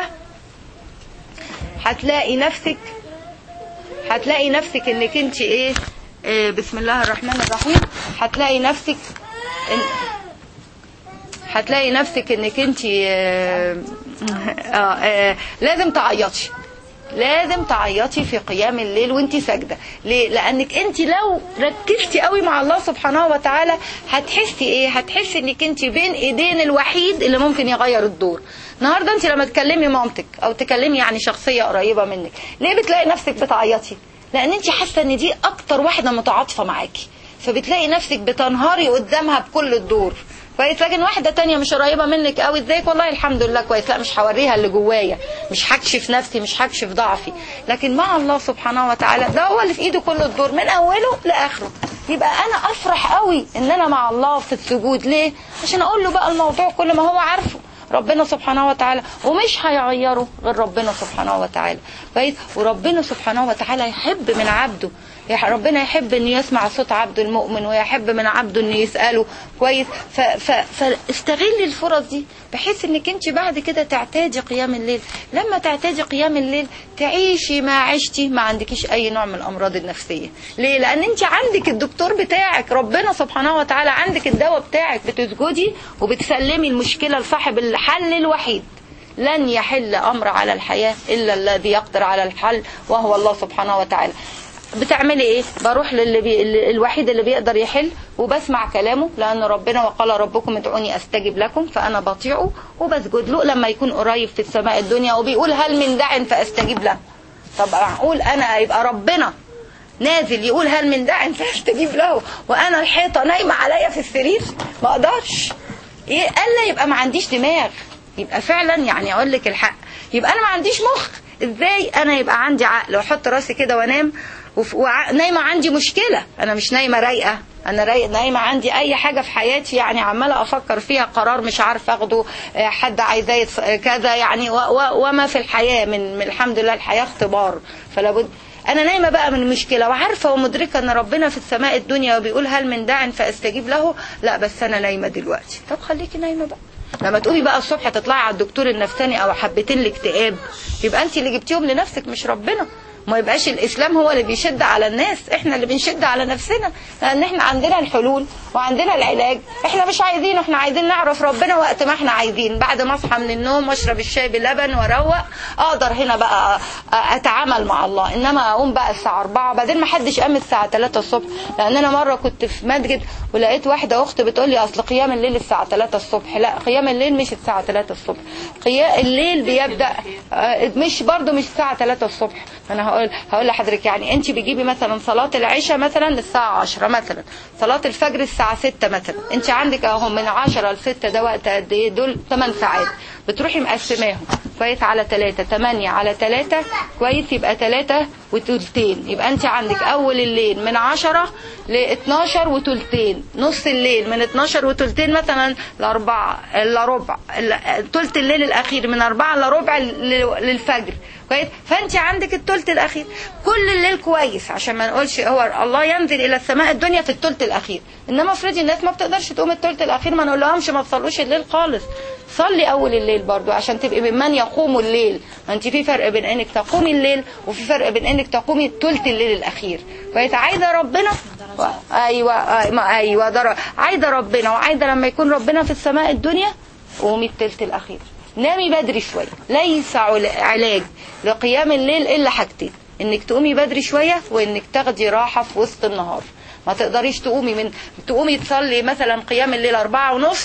هتلاقي نفسك هتلاقي نفسك انك انت ايه, إيه بسم الله الرحمن الرحيم هتلاقي نفسك إن هتلاقي نفسك انك انت آه آه آه لازم تعيطي لازم تعيطي في قيام الليل وانت ساجده ليه لانك انت لو ركزتي قوي مع الله سبحانه وتعالى هتحسي ايه هتحسي انك انت بين ايدين الوحيد اللي ممكن يغير الدور النهارده انت لما تكلمي مامتك او تكلمي يعني شخصيه قريبه منك ليه بتلاقي نفسك بتعيطي لان انت حاسه ان دي اكتر واحده متعاطفه معاكي فبتلاقي نفسك بتنهاري قدامها بكل الدور كويس لكن واحدة تانية مش قريبة منك قوي ازيك والله الحمد لله كويس لا مش هوريها اللي جوايا مش هكشف نفسي مش هكشف ضعفي لكن مع الله سبحانه وتعالى ده هو اللي في ايده كل الدور من اوله لاخره يبقى انا افرح قوي ان انا مع الله في السجود ليه عشان اقول له بقى الموضوع كل ما هو عارفه ربنا سبحانه وتعالى ومش هيغيره غير ربنا سبحانه وتعالى كويس وربنا سبحانه وتعالى يحب من عبده يح- ربنا يحب انه يسمع صوت عبده المؤمن ويحب من عبده انه يساله كويس ف- ف- فاستغلي الفرص دي بحيث انك انت بعد كده تعتادي قيام الليل لما تعتادي قيام الليل تعيشي ما عشتي ما عندكيش اي نوع من الامراض النفسيه ليه لان انت عندك الدكتور بتاعك ربنا سبحانه وتعالى عندك الدواء بتاعك بتسجدي وبتسلمي المشكله لصاحب الحل الوحيد لن يحل امر على الحياه الا الذي يقدر على الحل وهو الله سبحانه وتعالى بتعملي ايه بروح للي بي... ال- الوحيد اللي بيقدر يحل وبسمع كلامه لان ربنا وقال ربكم ادعوني استجب لكم فانا بطيعه وبسجد له لما يكون قريب في السماء الدنيا وبيقول هل من داع فاستجيب له طب معقول انا يبقى ربنا نازل يقول هل من داع فاستجيب له وانا الحيطه نايمه عليا في السرير ما اقدرش ايه الا يبقى ما عنديش دماغ يبقى فعلا يعني اقول لك الحق يبقى انا ما عنديش مخ ازاي انا يبقى عندي عقل واحط راسي كده وانام وف- وع- نايمه عندي مشكله انا مش نايمه رايقه انا رايق نايمه عندي اي حاجه في حياتي يعني عماله افكر فيها قرار مش عارفه اخده آه، حد عايزاه يتص- آه، كذا يعني و- و- وما في الحياه من, من الحمد لله الحياه اختبار فلا بد انا نايمه بقى من المشكله وعارفه ومدركه ان ربنا في السماء الدنيا وبيقول هل من داع فاستجيب له لا بس انا نايمه دلوقتي طب خليكي نايمه بقى لما تقومي بقى الصبح تطلعي على الدكتور النفساني او حبتين الاكتئاب يبقى انت اللي جبتيهم لنفسك مش ربنا ما يبقاش الاسلام هو اللي بيشد على الناس احنا اللي بنشد على نفسنا لان احنا عندنا الحلول وعندنا العلاج احنا مش عايزين احنا عايزين نعرف ربنا وقت ما احنا عايزين بعد ما اصحى من النوم واشرب الشاي بلبن واروق اقدر هنا بقى أ- اتعامل مع الله انما اقوم بقى الساعه 4 بعدين ما حدش قام الساعه 3 الصبح لان انا مره كنت في مسجد ولقيت واحده اخت بتقول لي اصل قيام الليل الساعه 3 الصبح لا قيام الليل مش الساعه 3 الصبح قيام الليل بيبدا آه، مش برضو مش الساعه 3 الصبح انا هقول هقول لحضرتك يعني انت بتجيبي مثلا صلاه العشاء مثلا الساعه 10 مثلا صلاه الفجر الساعه 6 مثلا انت عندك اهو من 10 ل 6 ده وقت قد ايه دول 8 ساعات بتروحي مقسماهم كويس على 3 8 على 3 كويس يبقى 3 وتلتين يبقى انت عندك اول الليل من 10 ل 12 وتلتين نص الليل من 12 وتلتين مثلا لأربعة الا ربع ال- تلت الليل الاخير من 4 الا ربع ل- للفجر كويس فانت عندك التلت الاخير كل الليل كويس عشان ما نقولش هو الله ينزل الى السماء الدنيا في التلت الاخير انما افرضي الناس ما بتقدرش تقوم التلت الاخير ما نقول لهمش ما تصلوش الليل خالص صلي اول الليل برضو عشان تبقي ممن يقوم الليل ما انت في فرق بين انك تقومي الليل وفي فرق بين انك تقومي تلت الليل الاخير كويس عايزه ربنا و... ايوه أي- ما ايوه در... عايزه ربنا وعايزه لما يكون ربنا في السماء الدنيا قومي التلت الاخير نامي بدري شويه ليس عل- علاج لقيام الليل الا حاجتين انك تقومي بدري شويه وانك تاخدي راحه في وسط النهار ما تقدريش تقومي من تقومي تصلي مثلا قيام الليل أربعة ونص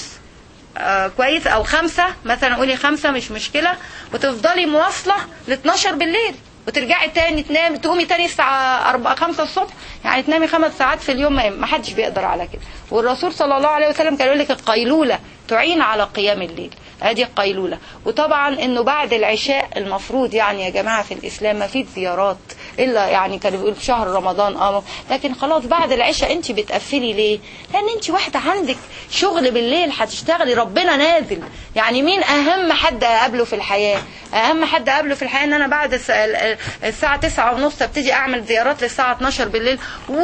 آه كويس او خمسة مثلا قولي خمسة مش مشكلة وتفضلي مواصلة ل 12 بالليل وترجعي تاني تنامي تقومي تاني الساعة أربعة خمسة الصبح يعني تنامي خمس ساعات في اليوم ما ما حدش بيقدر على كده والرسول صلى الله عليه وسلم كان يقول لك القيلولة تعين على قيام الليل ادي القيلولة وطبعا انه بعد العشاء المفروض يعني يا جماعة في الاسلام ما فيش زيارات الا يعني كانوا بيقولوا في شهر رمضان اه لكن خلاص بعد العشاء انت بتقفلي ليه لان انت واحدة عندك شغل بالليل هتشتغلي ربنا نازل يعني مين اهم حد اقابله في الحياة اهم حد اقابله في الحياة ان انا بعد الس- ال- الساعة تسعة ونص ابتدي اعمل زيارات للساعة 12 بالليل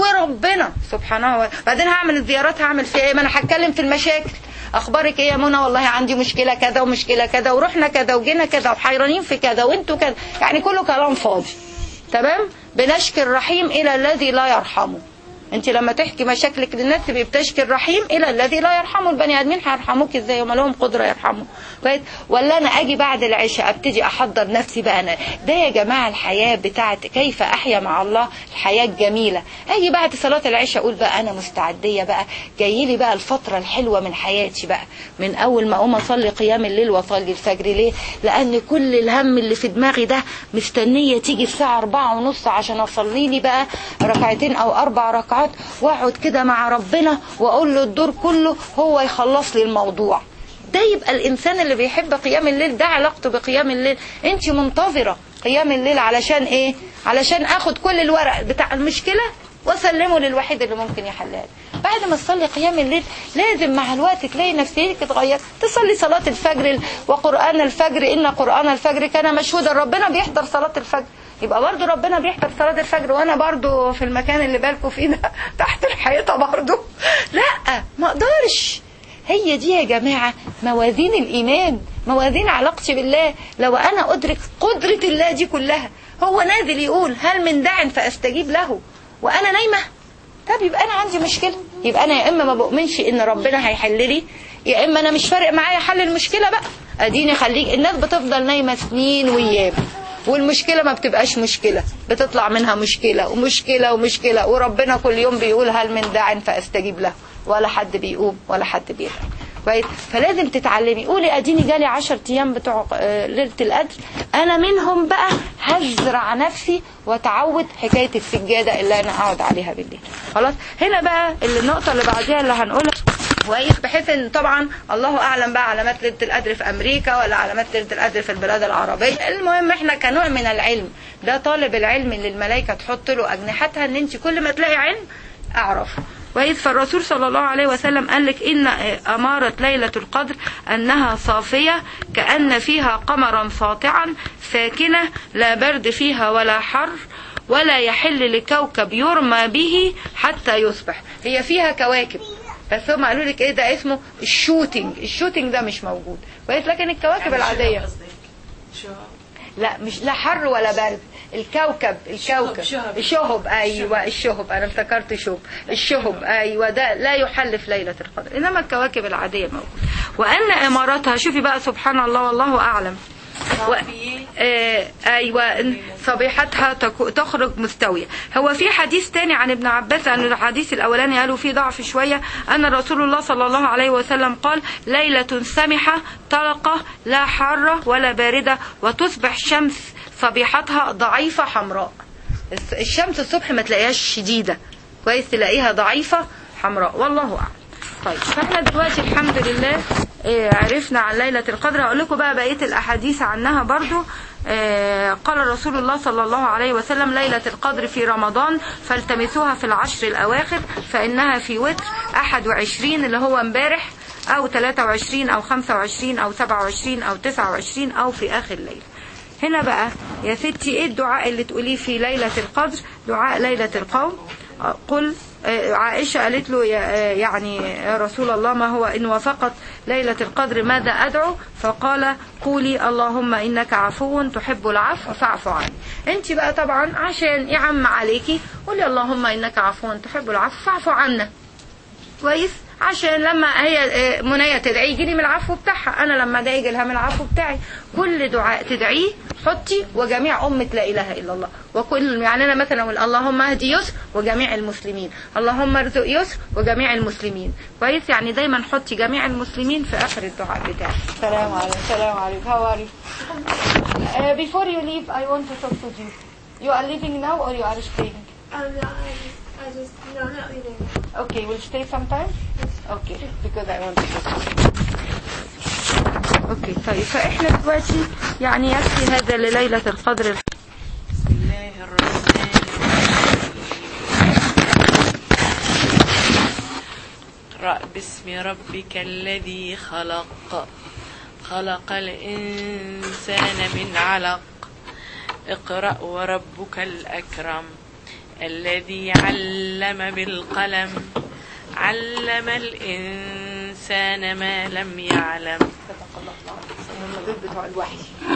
وربنا سبحانه وتعالى بعدين هعمل الزيارات هعمل فيها ايه ما انا هتكلم في المشاكل اخبارك ايه يا منى والله عندي مشكله كذا ومشكله كذا ورحنا كذا وجينا كذا وحيرانين في كذا وانتوا كذا يعني كله كلام فاضي تمام بنشكي الرحيم الى الذي لا يرحمه انت لما تحكي مشاكلك للناس تبقي بتشكي الرحيم الى الذي لا يرحمه البني ادمين هيرحموك ازاي وما لهم قدره يرحموا كويس ولا انا اجي بعد العشاء ابتدي احضر نفسي بقى انا ده يا جماعه الحياه بتاعت كيف احيا مع الله الحياه الجميله اجي بعد صلاه العشاء اقول بقى انا مستعديه بقى جاي لي بقى الفتره الحلوه من حياتي بقى من اول ما اقوم اصلي قيام الليل واصلي الفجر ليه لان كل الهم اللي في دماغي ده مستنيه تيجي الساعه أربعة ونص عشان اصلي لي بقى ركعتين او اربع ركعات واقعد كده مع ربنا واقول له الدور كله هو يخلص لي الموضوع ده يبقى الانسان اللي بيحب قيام الليل ده علاقته بقيام الليل انت منتظره قيام الليل علشان ايه علشان اخد كل الورق بتاع المشكله واسلمه للوحيد اللي ممكن يحلها لي بعد ما تصلي قيام الليل لازم مع الوقت تلاقي نفسيتك اتغير تصلي صلاة الفجر وقرآن الفجر إن قرآن الفجر كان مشهودا ربنا بيحضر صلاة الفجر يبقى برضو ربنا بيحضر صلاة الفجر وانا برضو في المكان اللي بالكم فيه ده تحت الحيطة برضو لا ما اقدرش هي دي يا جماعة موازين الإيمان موازين علاقتي بالله لو أنا أدرك قدرة الله دي كلها هو نازل يقول هل من داع فأستجيب له وأنا نايمة طب يبقى أنا عندي مشكلة يبقى أنا يا إما ما بؤمنش إن ربنا هيحل لي يا إما أنا مش فارق معايا حل المشكلة بقى أديني خليك الناس بتفضل نايمة سنين وأيام والمشكلة ما بتبقاش مشكلة بتطلع منها مشكلة ومشكلة ومشكلة وربنا كل يوم بيقول هل من داع فأستجيب له ولا حد بيقوم ولا حد بيدعي كويس فلازم تتعلمي قولي اديني جالي 10 ايام بتوع آه، ليله القدر انا منهم بقى هزرع نفسي واتعود حكايه السجاده اللي انا اقعد عليها بالليل خلاص هنا بقى اللي النقطه اللي بعديها اللي هنقولها كويس بحيث ان طبعا الله اعلم بقى علامات ليله القدر في امريكا ولا علامات ليله القدر في البلاد العربيه المهم احنا كنوع من العلم ده طالب العلم اللي الملائكه تحط له اجنحتها ان انت كل ما تلاقي علم اعرفه وإذ فالرسول صلى الله عليه وسلم قال لك إن أمارة ليلة القدر أنها صافية كأن فيها قمرا ساطعا ساكنة لا برد فيها ولا حر ولا يحل لكوكب يرمى به حتى يصبح هي فيها كواكب بس هم قالوا لك ايه ده اسمه الشوتينج الشوتينج ده مش موجود كويس لكن الكواكب العاديه لا مش لا حر ولا برد الكوكب الكوكب شهب. الشهب ايوه الشهب انا افتكرت شهب الشهب ايوه ده لا يحل في ليله القدر انما الكواكب العاديه موجوده وان اماراتها شوفي بقى سبحان الله والله اعلم و... آه ايوه صبيحتها تك- تخرج مستويه هو في حديث تاني عن ابن عباس عن الحديث الاولاني قالوا فيه ضعف شويه ان رسول الله صلى الله عليه وسلم قال ليله سمحه طلقه لا حاره ولا بارده وتصبح شمس صبيحتها ضعيفه حمراء الس- الشمس الصبح ما تلاقيهاش شديده كويس تلاقيها ضعيفه حمراء والله اعلم طيب فاحنا دلوقتي الحمد لله آه، عرفنا عن ليلة القدر هقول لكم بقى بقية الأحاديث عنها برضو آه، قال رسول الله صلى الله عليه وسلم ليلة القدر في رمضان فالتمسوها في العشر الأواخر فإنها في وتر أحد وعشرين اللي هو امبارح أو 23 أو 25 أو 27 أو 29 أو في آخر الليل هنا بقى يا ستي ايه الدعاء اللي تقوليه في ليلة القدر دعاء ليلة القوم قل آه، عائشة قالت له يا- آه، يعني يا رسول الله ما هو إن وافقت ليلة القدر ماذا أدعو فقال قولي اللهم إنك عفو تحب العفو فاعف عني انت بقى طبعا عشان يعم عليكي قولي اللهم إنك عفو تحب العفو فاعف عنا كويس عشان لما هي آه، منية تدعي يجي لي من العفو بتاعها انا لما ادعي يجي لها من العفو بتاعي كل دعاء تدعيه حطي وجميع أمة لا إله إلا الله وكل يعني أنا مثلا أقول اللهم اهدي يسر وجميع المسلمين اللهم ارزق يسر وجميع المسلمين كويس يعني دايما حطي جميع المسلمين في آخر الدعاء بتاعك السلام عليكم السلام عليكم how are you uh, before you leave I want to talk to you you are leaving now or you are staying Um, no, I just, I just, no, not leaving. Okay, we'll stay sometime? Okay, because I want to اوكي طيب فاحنا دلوقتي يعني يكفي هذا لليلة القدر بسم الله الرحمن الرحيم اقرأ باسم ربك الذي خلق خلق الإنسان من علق اقرأ وربك الأكرم الذي علم بالقلم علم الإنسان ما لم يعلم هم دول بتوع الوحي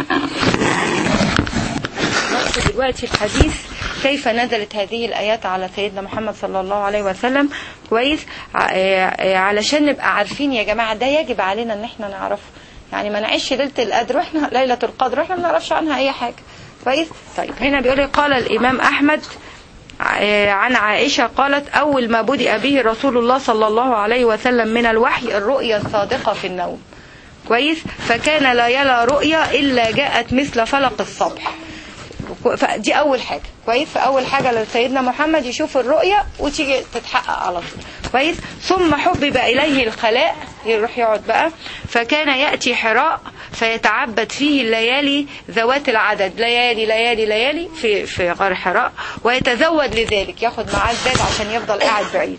نقصد دلوقتي الحديث كيف نزلت هذه الآيات على سيدنا محمد صلى الله عليه وسلم كويس ع- آه، علشان نبقى عارفين يا جماعة ده يجب علينا ان احنا نعرفه يعني ما نعيش ليلة القدر واحنا ليلة القدر واحنا ما نعرفش عنها اي حاجة كويس طيب هنا بيقول لي قال الامام احمد آه، عن عائشة قالت أول ما بدأ به رسول الله صلى الله عليه وسلم من الوحي الرؤيا الصادقة في النوم كويس فكان لا يرى رؤيا إلا جاءت مثل فلق الصبح فدي أول حاجة كويس فأول حاجة لسيدنا محمد يشوف الرؤيا وتيجي تتحقق على طول كويس ثم حبب إليه الخلاء يروح يقعد بقى فكان يأتي حراء فيتعبد فيه الليالي ذوات العدد ليالي ليالي ليالي في في غار حراء ويتزود لذلك ياخد معاه الزاد عشان يفضل قاعد بعيد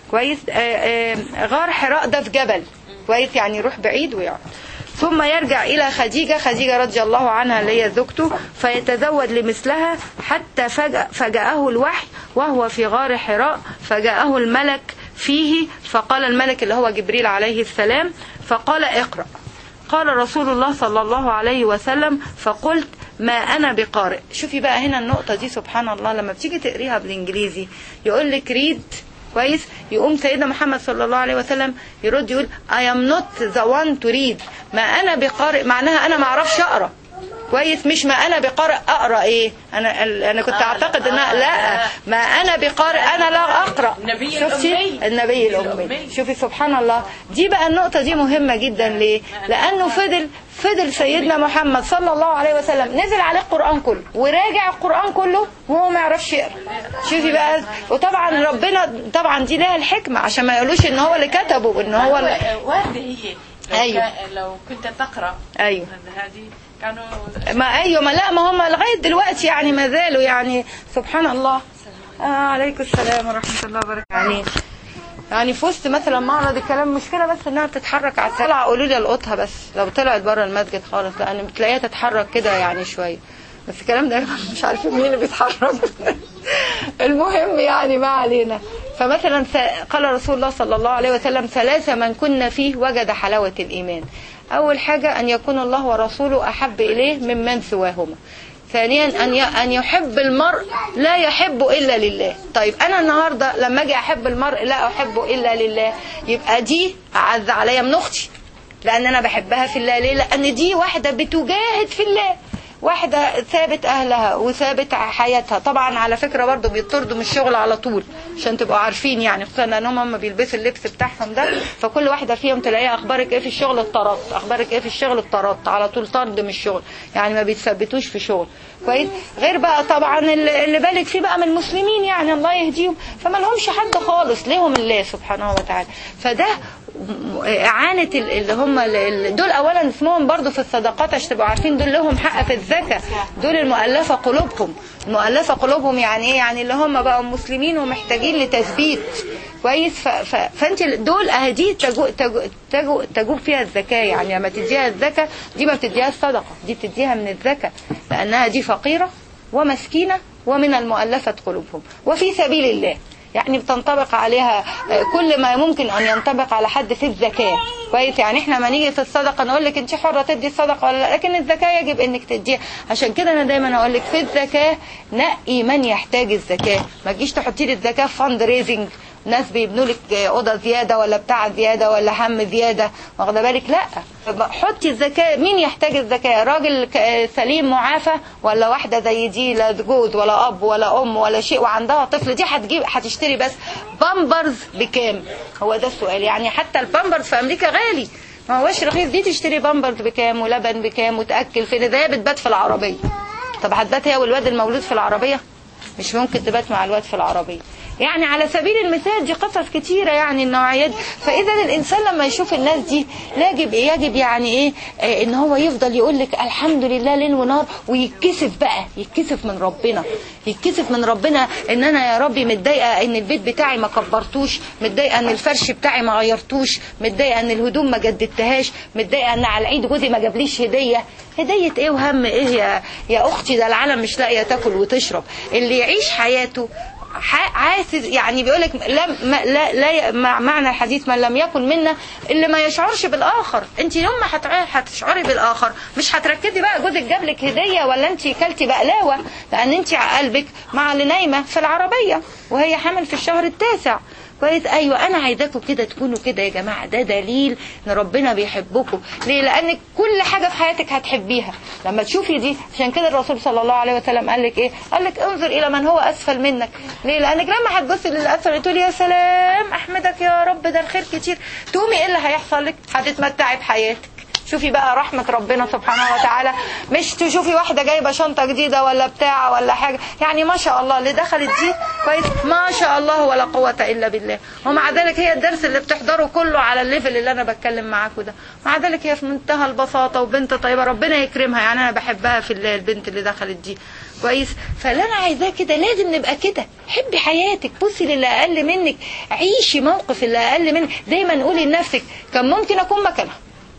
كويس آه، آه، غار حراء ده في جبل كويس يعني يروح بعيد ويقعد ثم يرجع إلى خديجة خديجة رضي الله عنها اللي هي زوجته فيتزود لمثلها حتى فجأ فجاءه الوحي وهو في غار حراء فجاءه الملك فيه فقال الملك اللي هو جبريل عليه السلام فقال اقرأ قال رسول الله صلى الله عليه وسلم فقلت ما أنا بقارئ شوفي بقى هنا النقطة دي سبحان الله لما بتيجي تقريها بالإنجليزي يقول لك ريد كويس يقوم سيدنا محمد صلى الله عليه وسلم يرد يقول I am not the one to read ما أنا بقارئ معناها أنا ما أعرفش أقرأ كويس مش ما انا بقارئ اقرا ايه انا انا كنت آه، اعتقد ان آه، لا آه. ما انا بقارئ انا لا اقرا النبي شفتي الأمي. النبي الامي الأمي. شوفي سبحان الله دي بقى النقطه دي مهمه جدا ليه لانه فضل فضل سيدنا محمد صلى الله عليه وسلم نزل عليه القران كله وراجع القران كله وهو ما يعرفش يقرا شوفي بقى وطبعا ربنا طبعا دي لها الحكمه عشان ما يقولوش ان هو اللي كتبه ان هو اللي واردة هي لو, أيوة. كان- لو كنت تقرأ ايوه هذه كانوا ما ايوه ما لا ما هم لغايه دلوقتي يعني ما زالوا يعني سبحان الله آه عليكم السلام ورحمه الله وبركاته يعني يعني في وسط مثلا معرض الكلام مشكله بس انها بتتحرك على السرعه قولوا لي القطها بس لو طلعت بره المسجد خالص لان بتلاقيها تتحرك كده يعني شويه بس الكلام ده مش عارفين مين اللي بيتحرك المهم يعني ما علينا فمثلا س- قال رسول الله صلى الله عليه وسلم ثلاثة من كنا فيه وجد حلاوة الإيمان أول حاجة أن يكون الله ورسوله أحب إليه ممن سواهما ثانيا أن ي- أن يحب المرء لا يحب إلا لله طيب أنا النهاردة لما أجي أحب المرء لا أحبه إلا لله يبقى دي أعز عليا من أختي لأن أنا بحبها في الله ليه لأن دي واحدة بتجاهد في الله واحدة ثابت أهلها وثابت حياتها طبعا على فكرة برضو بيطردوا من الشغل على طول عشان تبقوا عارفين يعني خصوصا لأنهم هم بيلبسوا اللبس بتاعهم ده فكل واحدة فيهم تلاقيها أخبارك إيه في الشغل اتطردت أخبارك إيه في الشغل اتطردت على طول طرد من الشغل يعني ما بيتثبتوش في شغل كويس غير بقى طبعا اللي اللي بالك فيه بقى من المسلمين يعني الله يهديهم فما لهمش حد خالص ليهم الله سبحانه وتعالى فده إعانة ال- اللي هم ال- ال- دول أولا اسمهم برضو في الصدقات عشان تبقوا عارفين دول لهم حق في الزكاة دول المؤلفة قلوبهم المؤلفة قلوبهم يعني إيه يعني اللي هم بقوا مسلمين ومحتاجين لتثبيت كويس ف... ف... فانت دول اهدي تجو... تجو... تجو... تجوب فيها الزكاة يعني لما تديها الزكاة دي ما بتديها الصدقة دي بتديها من الزكاة لأنها دي فقيرة ومسكينة ومن المؤلفة قلوبهم وفي سبيل الله يعني بتنطبق عليها آه، كل ما ممكن ان ينطبق على حد في الزكاه كويس يعني احنا ما نيجي في الصدقه نقول لك انت حره تدي الصدقه ولا لا لكن الزكاه يجب انك تديها عشان كده انا دايما اقول لك في الزكاه نقي من يحتاج الزكاه ما تجيش تحطي لي الزكاه في فاند ريزنج ناس بيبنوا لك اوضه زياده ولا بتاع زياده ولا هم زياده واخده بالك لا حطي الزكاه مين يحتاج الزكاه راجل ك- سليم معافى ولا واحده زي دي لا جوز ولا اب ولا ام ولا شيء وعندها طفل دي هتجيب هتشتري بس بامبرز بكام هو ده السؤال يعني حتى البامبرز في امريكا غالي ما هوش رخيص دي تشتري بامبرز بكام ولبن بكام وتاكل فين ده هي بتبات في العربيه طب هتبات هي والواد المولود في العربيه مش ممكن تبات مع الواد في العربية يعني على سبيل المثال دي قصص كتيرة يعني النوعيات فإذا الإنسان لما يشوف الناس دي يجب يجب يعني إيه آه، إن هو يفضل يقول لك الحمد لله ليل ونهار ويتكسف بقى يتكسف من ربنا يتكسف من ربنا إن أنا يا ربي متضايقة إن البيت بتاعي ما كبرتوش متضايقة إن الفرش بتاعي ما غيرتوش متضايقة إن الهدوم ما جددتهاش متضايقة إن على العيد جوزي ما جابليش هدية هدية ايه وهم ايه يا يا اختي ده العالم مش لاقيه تاكل وتشرب اللي يعيش حياته ح- عاسس يعني بيقول لك لم ما لا لا مع معنى الحديث من لم يكن منا اللي ما يشعرش بالاخر انت يوم ما هتع- هتشعري بالاخر مش هتركزي بقى جوزك جاب لك هديه ولا انت كلتي بقلاوه لان انت قلبك مع اللي نايمه في العربيه وهي حامل في الشهر التاسع كويس ايوه انا عايزاكم كده تكونوا كده يا جماعه ده دليل ان ربنا بيحبكم ليه لان كل حاجه في حياتك هتحبيها لما تشوفي دي عشان كده الرسول صلى الله عليه وسلم قال لك ايه قال لك انظر الى من هو اسفل منك ليه لانك لما هتبصي للاسفل تقولي يا سلام احمدك يا رب ده الخير كتير تقومي ايه اللي هيحصل لك هتتمتعي بحياتك شوفي بقى رحمة ربنا سبحانه وتعالى مش تشوفي واحدة جايبة شنطة جديدة ولا بتاع ولا حاجة يعني ما شاء الله اللي دخلت دي كويس ما شاء الله ولا قوة إلا بالله ومع ذلك هي الدرس اللي بتحضره كله على الليفل اللي أنا بتكلم معاكم ده مع ذلك هي في منتهى البساطة وبنت طيبة ربنا يكرمها يعني أنا بحبها في الله البنت اللي دخلت دي كويس فاللي انا عايزاه كده لازم نبقى كده حبي حياتك بصي للي اقل منك عيشي موقف اللي اقل منك دايما قولي لنفسك كان ممكن اكون مكانها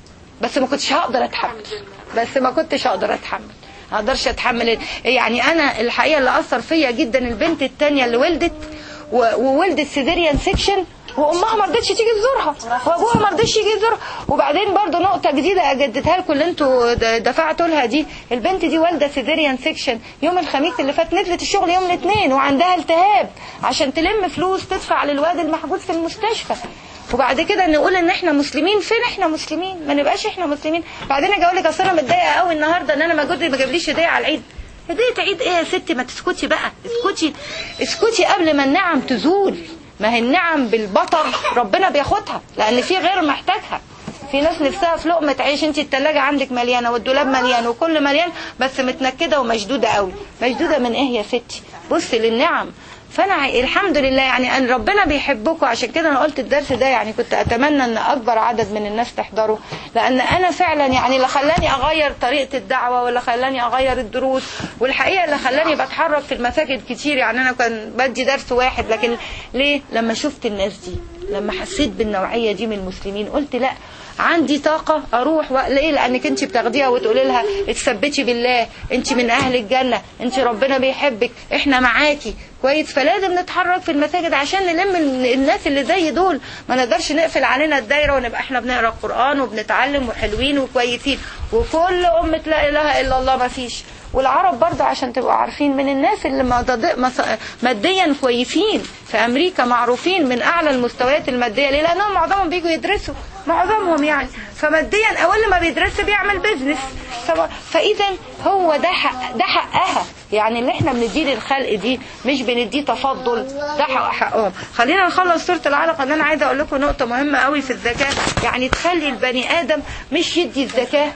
بس ما كنتش هقدر اتحمل بس ما كنتش هقدر اتحمل ما اقدرش اتحمل يعني انا الحقيقه اللي اثر فيا جدا البنت التانية اللي ولدت و- وولدت سيزيريان سيكشن وامها ما رضتش تيجي تزورها وابوها ما رضيش يجي يزورها وبعدين برضو نقطه جديده اجددها لكم اللي انتوا د- دفعتوا لها دي البنت دي والده سيزيريان سيكشن يوم الخميس اللي فات نزلت الشغل يوم الاثنين وعندها التهاب عشان تلم فلوس تدفع للواد المحجوز في المستشفى وبعد كده نقول ان احنا مسلمين فين احنا مسلمين ما نبقاش احنا مسلمين بعدين اجي اقول لك اصل انا متضايقه قوي النهارده ان انا ما جوزي ما جابليش هديه على العيد هديه عيد ايه يا ستي ما تسكتي بقى اسكتي اسكتي قبل ما النعم تزول ما هي النعم بالبطر ربنا بياخدها لان في غير محتاجها في ناس نفسها في لقمة عيش انت التلاجة عندك مليانة والدولاب مليان وكل مليان بس متنكدة ومشدودة قوي مشدودة من ايه يا ستي بصي للنعم فانا ع- الحمد لله يعني ان ربنا بيحبكم عشان كده انا قلت الدرس ده يعني كنت اتمنى ان اكبر عدد من الناس تحضره لان انا فعلا يعني اللي خلاني اغير طريقه الدعوه واللي خلاني اغير الدروس والحقيقه اللي خلاني بتحرك في المساجد كتير يعني انا كان بدي درس واحد لكن ليه لما شفت الناس دي لما حسيت بالنوعيه دي من المسلمين قلت لا عندي طاقة أروح و... ليه لأنك أنت بتاخديها وتقولي لها اتثبتي بالله أنت من أهل الجنة أنت ربنا بيحبك إحنا معاكي كويس فلازم نتحرك في المساجد عشان نلم ال- الناس اللي زي دول ما نقدرش نقفل علينا الدايرة ونبقى إحنا بنقرأ القرآن وبنتعلم وحلوين وكويسين وكل أمة لا إله إلا الله ما فيش والعرب برضه عشان تبقوا عارفين من الناس اللي مضاد- مص- ماديا كويسين في امريكا معروفين من اعلى المستويات الماديه ليه لانهم معظمهم بيجوا يدرسوا معظمهم يعني فماديا اول ما بيدرس بيعمل بيزنس فما- فاذا هو ده حق ده حقها يعني اللي احنا بنديه للخلق دي مش بنديه تفضل ده حق حقهم خلينا نخلص سوره العلق ان انا عايزه اقول لكم نقطه مهمه قوي في الزكاه يعني تخلي البني ادم مش يدي الزكاه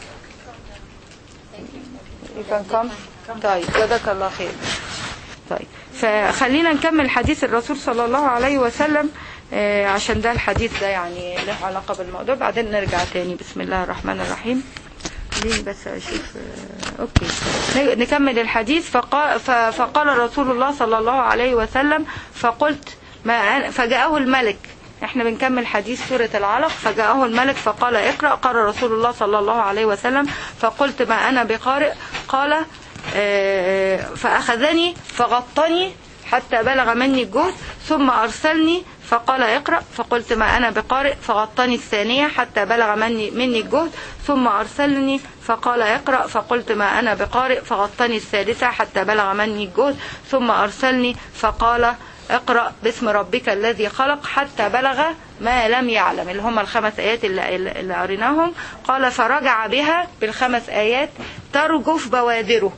You can come. طيب جزاك الله خير طيب فخلينا نكمل حديث الرسول صلى الله عليه وسلم آه، عشان ده الحديث ده يعني له علاقة بالموضوع بعدين نرجع تاني بسم الله الرحمن الرحيم ليه بس اشوف آه، اوكي ن- نكمل الحديث فقال, فقال رسول الله صلى الله عليه وسلم فقلت ما أنا- فجاءه الملك احنا بنكمل حديث سورة العلق فجاءه الملك فقال اقرأ قال رسول الله صلى الله عليه وسلم فقلت ما أنا بقارئ قال آه، فأخذني فغطني حتى بلغ مني الجهد ثم أرسلني فقال اقرأ فقلت ما أنا بقارئ فغطني الثانية حتى بلغ مني, مني الجهد ثم أرسلني فقال اقرأ فقلت ما أنا بقارئ فغطني الثالثة حتى بلغ مني الجهد ثم أرسلني فقال اقرأ باسم ربك الذي خلق حتى بلغ ما لم يعلم اللي هم الخمس آيات اللي, اللي قريناهم قال فرجع بها بالخمس آيات ترجف بوادره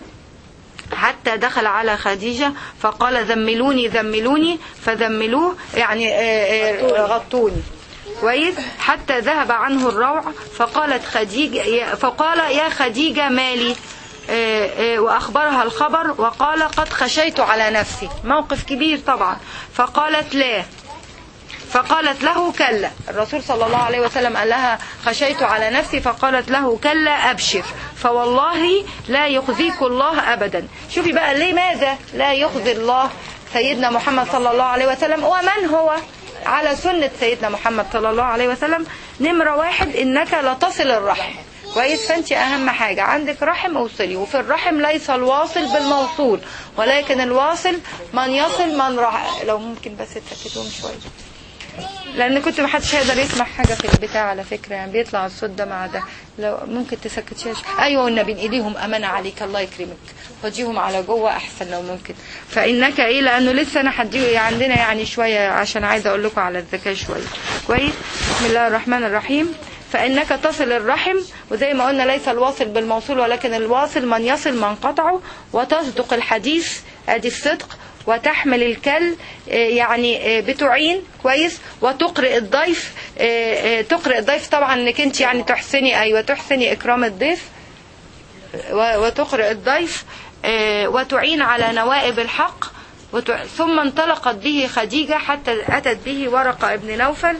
حتى دخل على خديجة فقال ذملوني ذملوني فذملوه يعني آه، آه، غطوني كويس حتى ذهب عنه الروع فقالت خديجة يا- فقال يا خديجة مالي آه، آه، وأخبرها الخبر وقال قد خشيت على نفسي موقف كبير طبعا فقالت لا فقالت له كلا الرسول صلى الله عليه وسلم قال لها خشيت على نفسي فقالت له كلا أبشر فوالله لا يخزيك الله أبدا شوفي بقى لماذا لا يخزي الله سيدنا محمد صلى الله عليه وسلم ومن هو على سنة سيدنا محمد صلى الله عليه وسلم نمرة واحد إنك لتصل الرحم كويس فانت اهم حاجة عندك رحم اوصلي وفي الرحم ليس الواصل بالموصول ولكن الواصل من يصل من راح لو ممكن بس تسكتوهم شوية لان كنت محدش هيقدر يسمع حاجه في البتاع على فكره يعني بيطلع الصوت ده مع ده لو ممكن تسكتيهاش ايوه والنبي ايديهم امانه عليك الله يكرمك خديهم على جوه احسن لو ممكن فانك ايه لانه لسه انا هديه عندنا يعني شويه عشان عايزه اقول لكم على الذكاء شويه كويس بسم الله الرحمن الرحيم فإنك تصل الرحم وزي ما قلنا ليس الواصل بالموصول ولكن الواصل من يصل من قطعه وتصدق الحديث ادي الصدق وتحمل الكل آه، يعني آه، بتعين كويس وتقرئ الضيف آه، آه، تقرئ الضيف طبعا انك انت يعني تحسني ايوه تحسني اكرام الضيف و- وتقرئ الضيف آه، وتعين على نوائب الحق وتع- ثم انطلقت به خديجة حتى أتت به ورقة ابن نوفل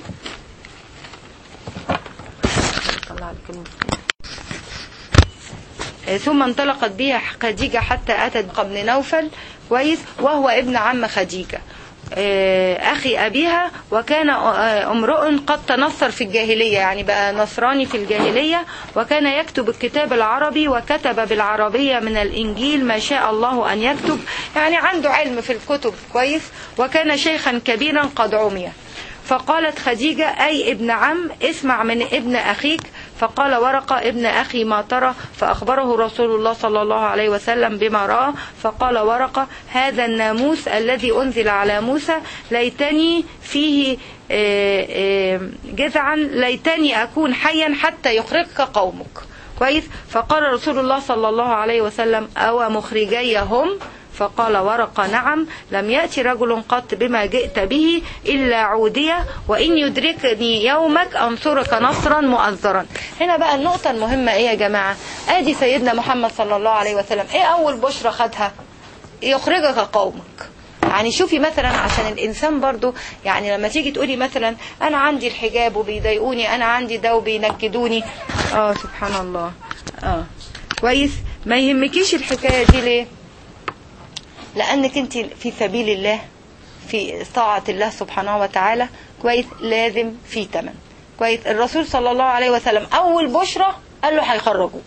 طلع لك المفتاح. آه، ثم انطلقت بها خديجة حتى أتت ابن نوفل كويس وهو ابن عم خديجة آه، أخي أبيها وكان آه، امرؤ قد تنصر في الجاهلية يعني بقى نصراني في الجاهلية وكان يكتب الكتاب العربي وكتب بالعربية من الإنجيل ما شاء الله أن يكتب يعني عنده علم في الكتب كويس وكان شيخا كبيرا قد عمي فقالت خديجة أي ابن عم اسمع من ابن أخيك فقال ورقة ابن أخي ما ترى فأخبره رسول الله صلى الله عليه وسلم بما رأى فقال ورقة هذا الناموس الذي أنزل على موسى ليتني فيه آه، آه، جذعا ليتني أكون حيا حتى يخرجك قومك كويس فقال رسول الله صلى الله عليه وسلم أو مخرجي هم فقال ورقة نعم لم يأتي رجل قط بما جئت به إلا عودية وإن يدركني يومك أنصرك نصرا مؤذرا هنا بقى النقطة المهمة إيه يا جماعة آدي سيدنا محمد صلى الله عليه وسلم إيه أول بشرة خدها يخرجك قومك يعني شوفي مثلا عشان الانسان برضو يعني لما تيجي تقولي مثلا انا عندي الحجاب وبيضايقوني انا عندي ده وبينكدوني اه سبحان الله اه كويس ما يهمكيش الحكايه دي ليه لانك انت في سبيل الله في طاعة الله سبحانه وتعالى كويس لازم في تمن كويس الرسول صلى الله عليه وسلم اول بشرة قال له هيخرجوك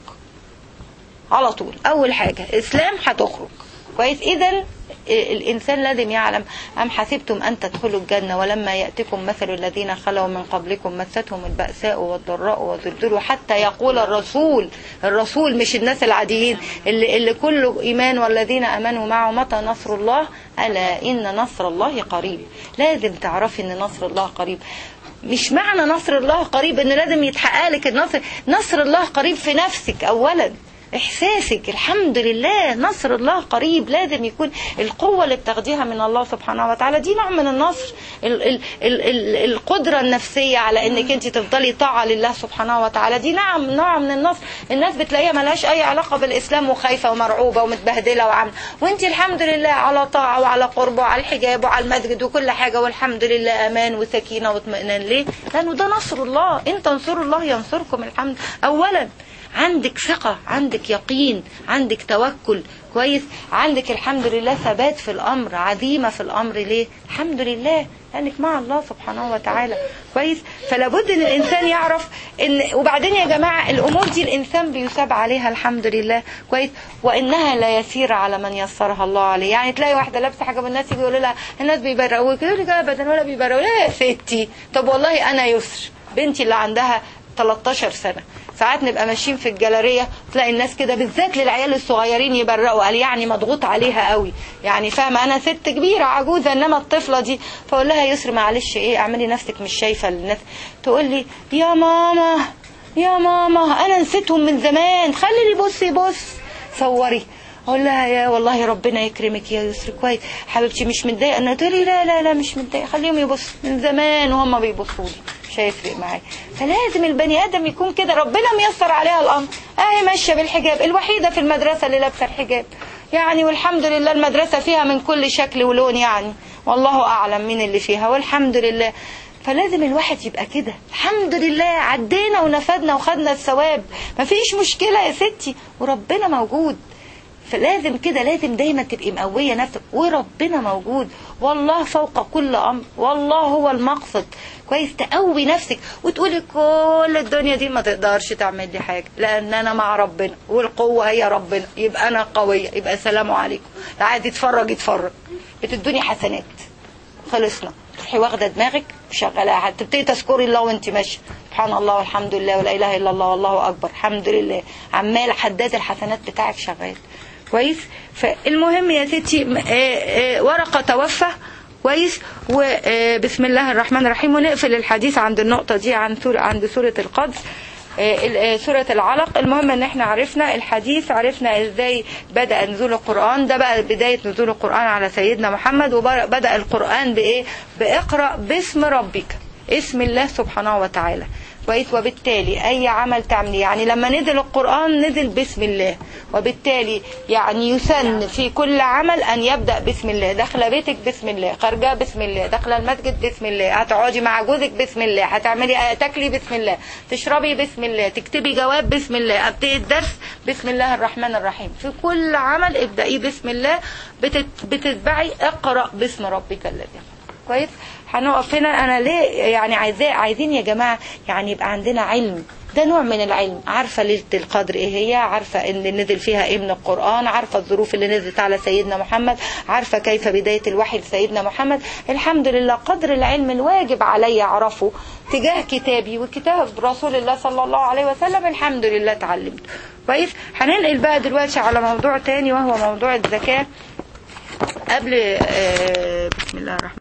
على طول اول حاجة اسلام هتخرج كويس اذا الانسان لازم يعلم ام حسبتم ان تدخلوا الجنه ولما ياتكم مثل الذين خلوا من قبلكم مستهم الباساء والضراء وزلزلوا حتى يقول الرسول الرسول مش الناس العاديين اللي, اللي كله ايمان والذين امنوا معه متى نصر الله الا ان نصر الله قريب لازم تعرفي ان نصر الله قريب مش معنى نصر الله قريب ان لازم يتحقق لك النصر نصر الله قريب في نفسك اولا احساسك الحمد لله نصر الله قريب لازم يكون القوة اللي بتاخديها من الله سبحانه وتعالى دي نوع من النصر ال ال ال ال القدرة النفسية على انك انت تفضلي طاعة لله سبحانه وتعالى دي نعم نوع من النصر الناس بتلاقيها ملهاش اي علاقة بالاسلام وخايفة ومرعوبة ومتبهدلة وعاملة وانت الحمد لله على طاعة وعلى قرب وعلى الحجاب وعلى المسجد وكل حاجة والحمد لله امان وسكينة واطمئنان ليه لانه ده نصر الله ان تنصروا الله ينصركم الحمد اولا عندك ثقة عندك يقين عندك توكل كويس عندك الحمد لله ثبات في الأمر عزيمة في الأمر ليه الحمد لله لأنك مع الله سبحانه وتعالى كويس فلا بد ان الانسان يعرف ان وبعدين يا جماعه الامور دي الانسان بيثاب عليها الحمد لله كويس وانها لا يسير على من يسرها الله عليه يعني تلاقي واحده لابسه حاجه والناس يجي يقولوا لها الناس بيبرقوك يقول لك ابدا ولا بيبرقوا لا يا ستي طب والله انا يسر بنتي اللي عندها 13 سنه ساعات نبقى ماشيين في الجاليريه تلاقي الناس كده بالذات للعيال الصغيرين يبرقوا قال يعني مضغوط عليها قوي يعني فاهمه انا ست كبيره عجوزه انما الطفله دي فاقول لها يسر معلش ايه اعملي نفسك مش شايفه الناس تقول لي يا ماما يا ماما انا نسيتهم من زمان خلي لي بصي بص صوري اقول لها يا والله ربنا يكرمك يا يسر كويس حبيبتي مش متضايقه انا تقول لي لا لا لا مش متضايقه خليهم يبصوا من زمان وهم بيبصوا لي مش هيفرق معايا فلازم البني ادم يكون كده ربنا ميسر عليها الامر اهي ماشيه بالحجاب الوحيده في المدرسه اللي لابسه الحجاب يعني والحمد لله المدرسه فيها من كل شكل ولون يعني والله اعلم مين اللي فيها والحمد لله فلازم الواحد يبقى كده الحمد لله عدينا ونفدنا وخدنا الثواب مفيش مشكله يا ستي وربنا موجود فلازم كده لازم دايما تبقي مقوية نفسك وربنا موجود والله فوق كل أمر والله هو المقصد كويس تقوي نفسك وتقولي كل الدنيا دي ما تقدرش تعمل لي حاجة لأن أنا مع ربنا والقوة هي ربنا يبقى أنا قوية يبقى سلام عليكم لا عايز يتفرج يتفرج بتدوني حسنات خلصنا تروحي واخده دماغك وشغلاها تبتدي تذكري الله وانت ماشيه سبحان الله والحمد لله ولا اله الا الله والله اكبر الحمد لله عمال حداد الحسنات بتاعك شغال كويس فالمهم يا ستي ورقه توفى كويس وبسم الله الرحمن الرحيم ونقفل الحديث عند النقطه دي عن سورة عند سوره القدس آه، ال- آه، سورة العلق المهم ان احنا عرفنا الحديث عرفنا ازاي بدأ نزول القرآن ده بقى بداية نزول القرآن على سيدنا محمد وبدأ القرآن بإيه بإقرأ باسم ربك اسم الله سبحانه وتعالى كويس وبالتالي اي عمل تعمليه يعني لما نزل القرآن نزل بسم الله وبالتالي يعني يسن في كل عمل ان يبدأ بسم الله داخله بيتك بسم الله خارجه بسم الله داخله المسجد بسم الله هتقعدي مع جوزك بسم الله هتعملي تاكلي بسم الله تشربي بسم الله تكتبي جواب بسم الله ابتدي الدرس بسم الله الرحمن الرحيم في كل عمل ابدأيه بسم الله بتت... بتتبعي اقرأ باسم ربك الذي خلق كويس هنقف هنا انا ليه يعني عايزاه عايزين يا جماعه يعني يبقى عندنا علم ده نوع من العلم عارفه ليله القدر ايه هي عارفه ان نزل فيها ايه من القران عارفه الظروف اللي نزلت على سيدنا محمد عارفه كيف بدايه الوحي لسيدنا محمد الحمد لله قدر العلم الواجب علي اعرفه تجاه كتابي وكتاب رسول الله صلى الله عليه وسلم الحمد لله اتعلمت كويس هننقل بقى دلوقتي على موضوع تاني وهو موضوع الزكاه قبل آه، بسم الله الرحمن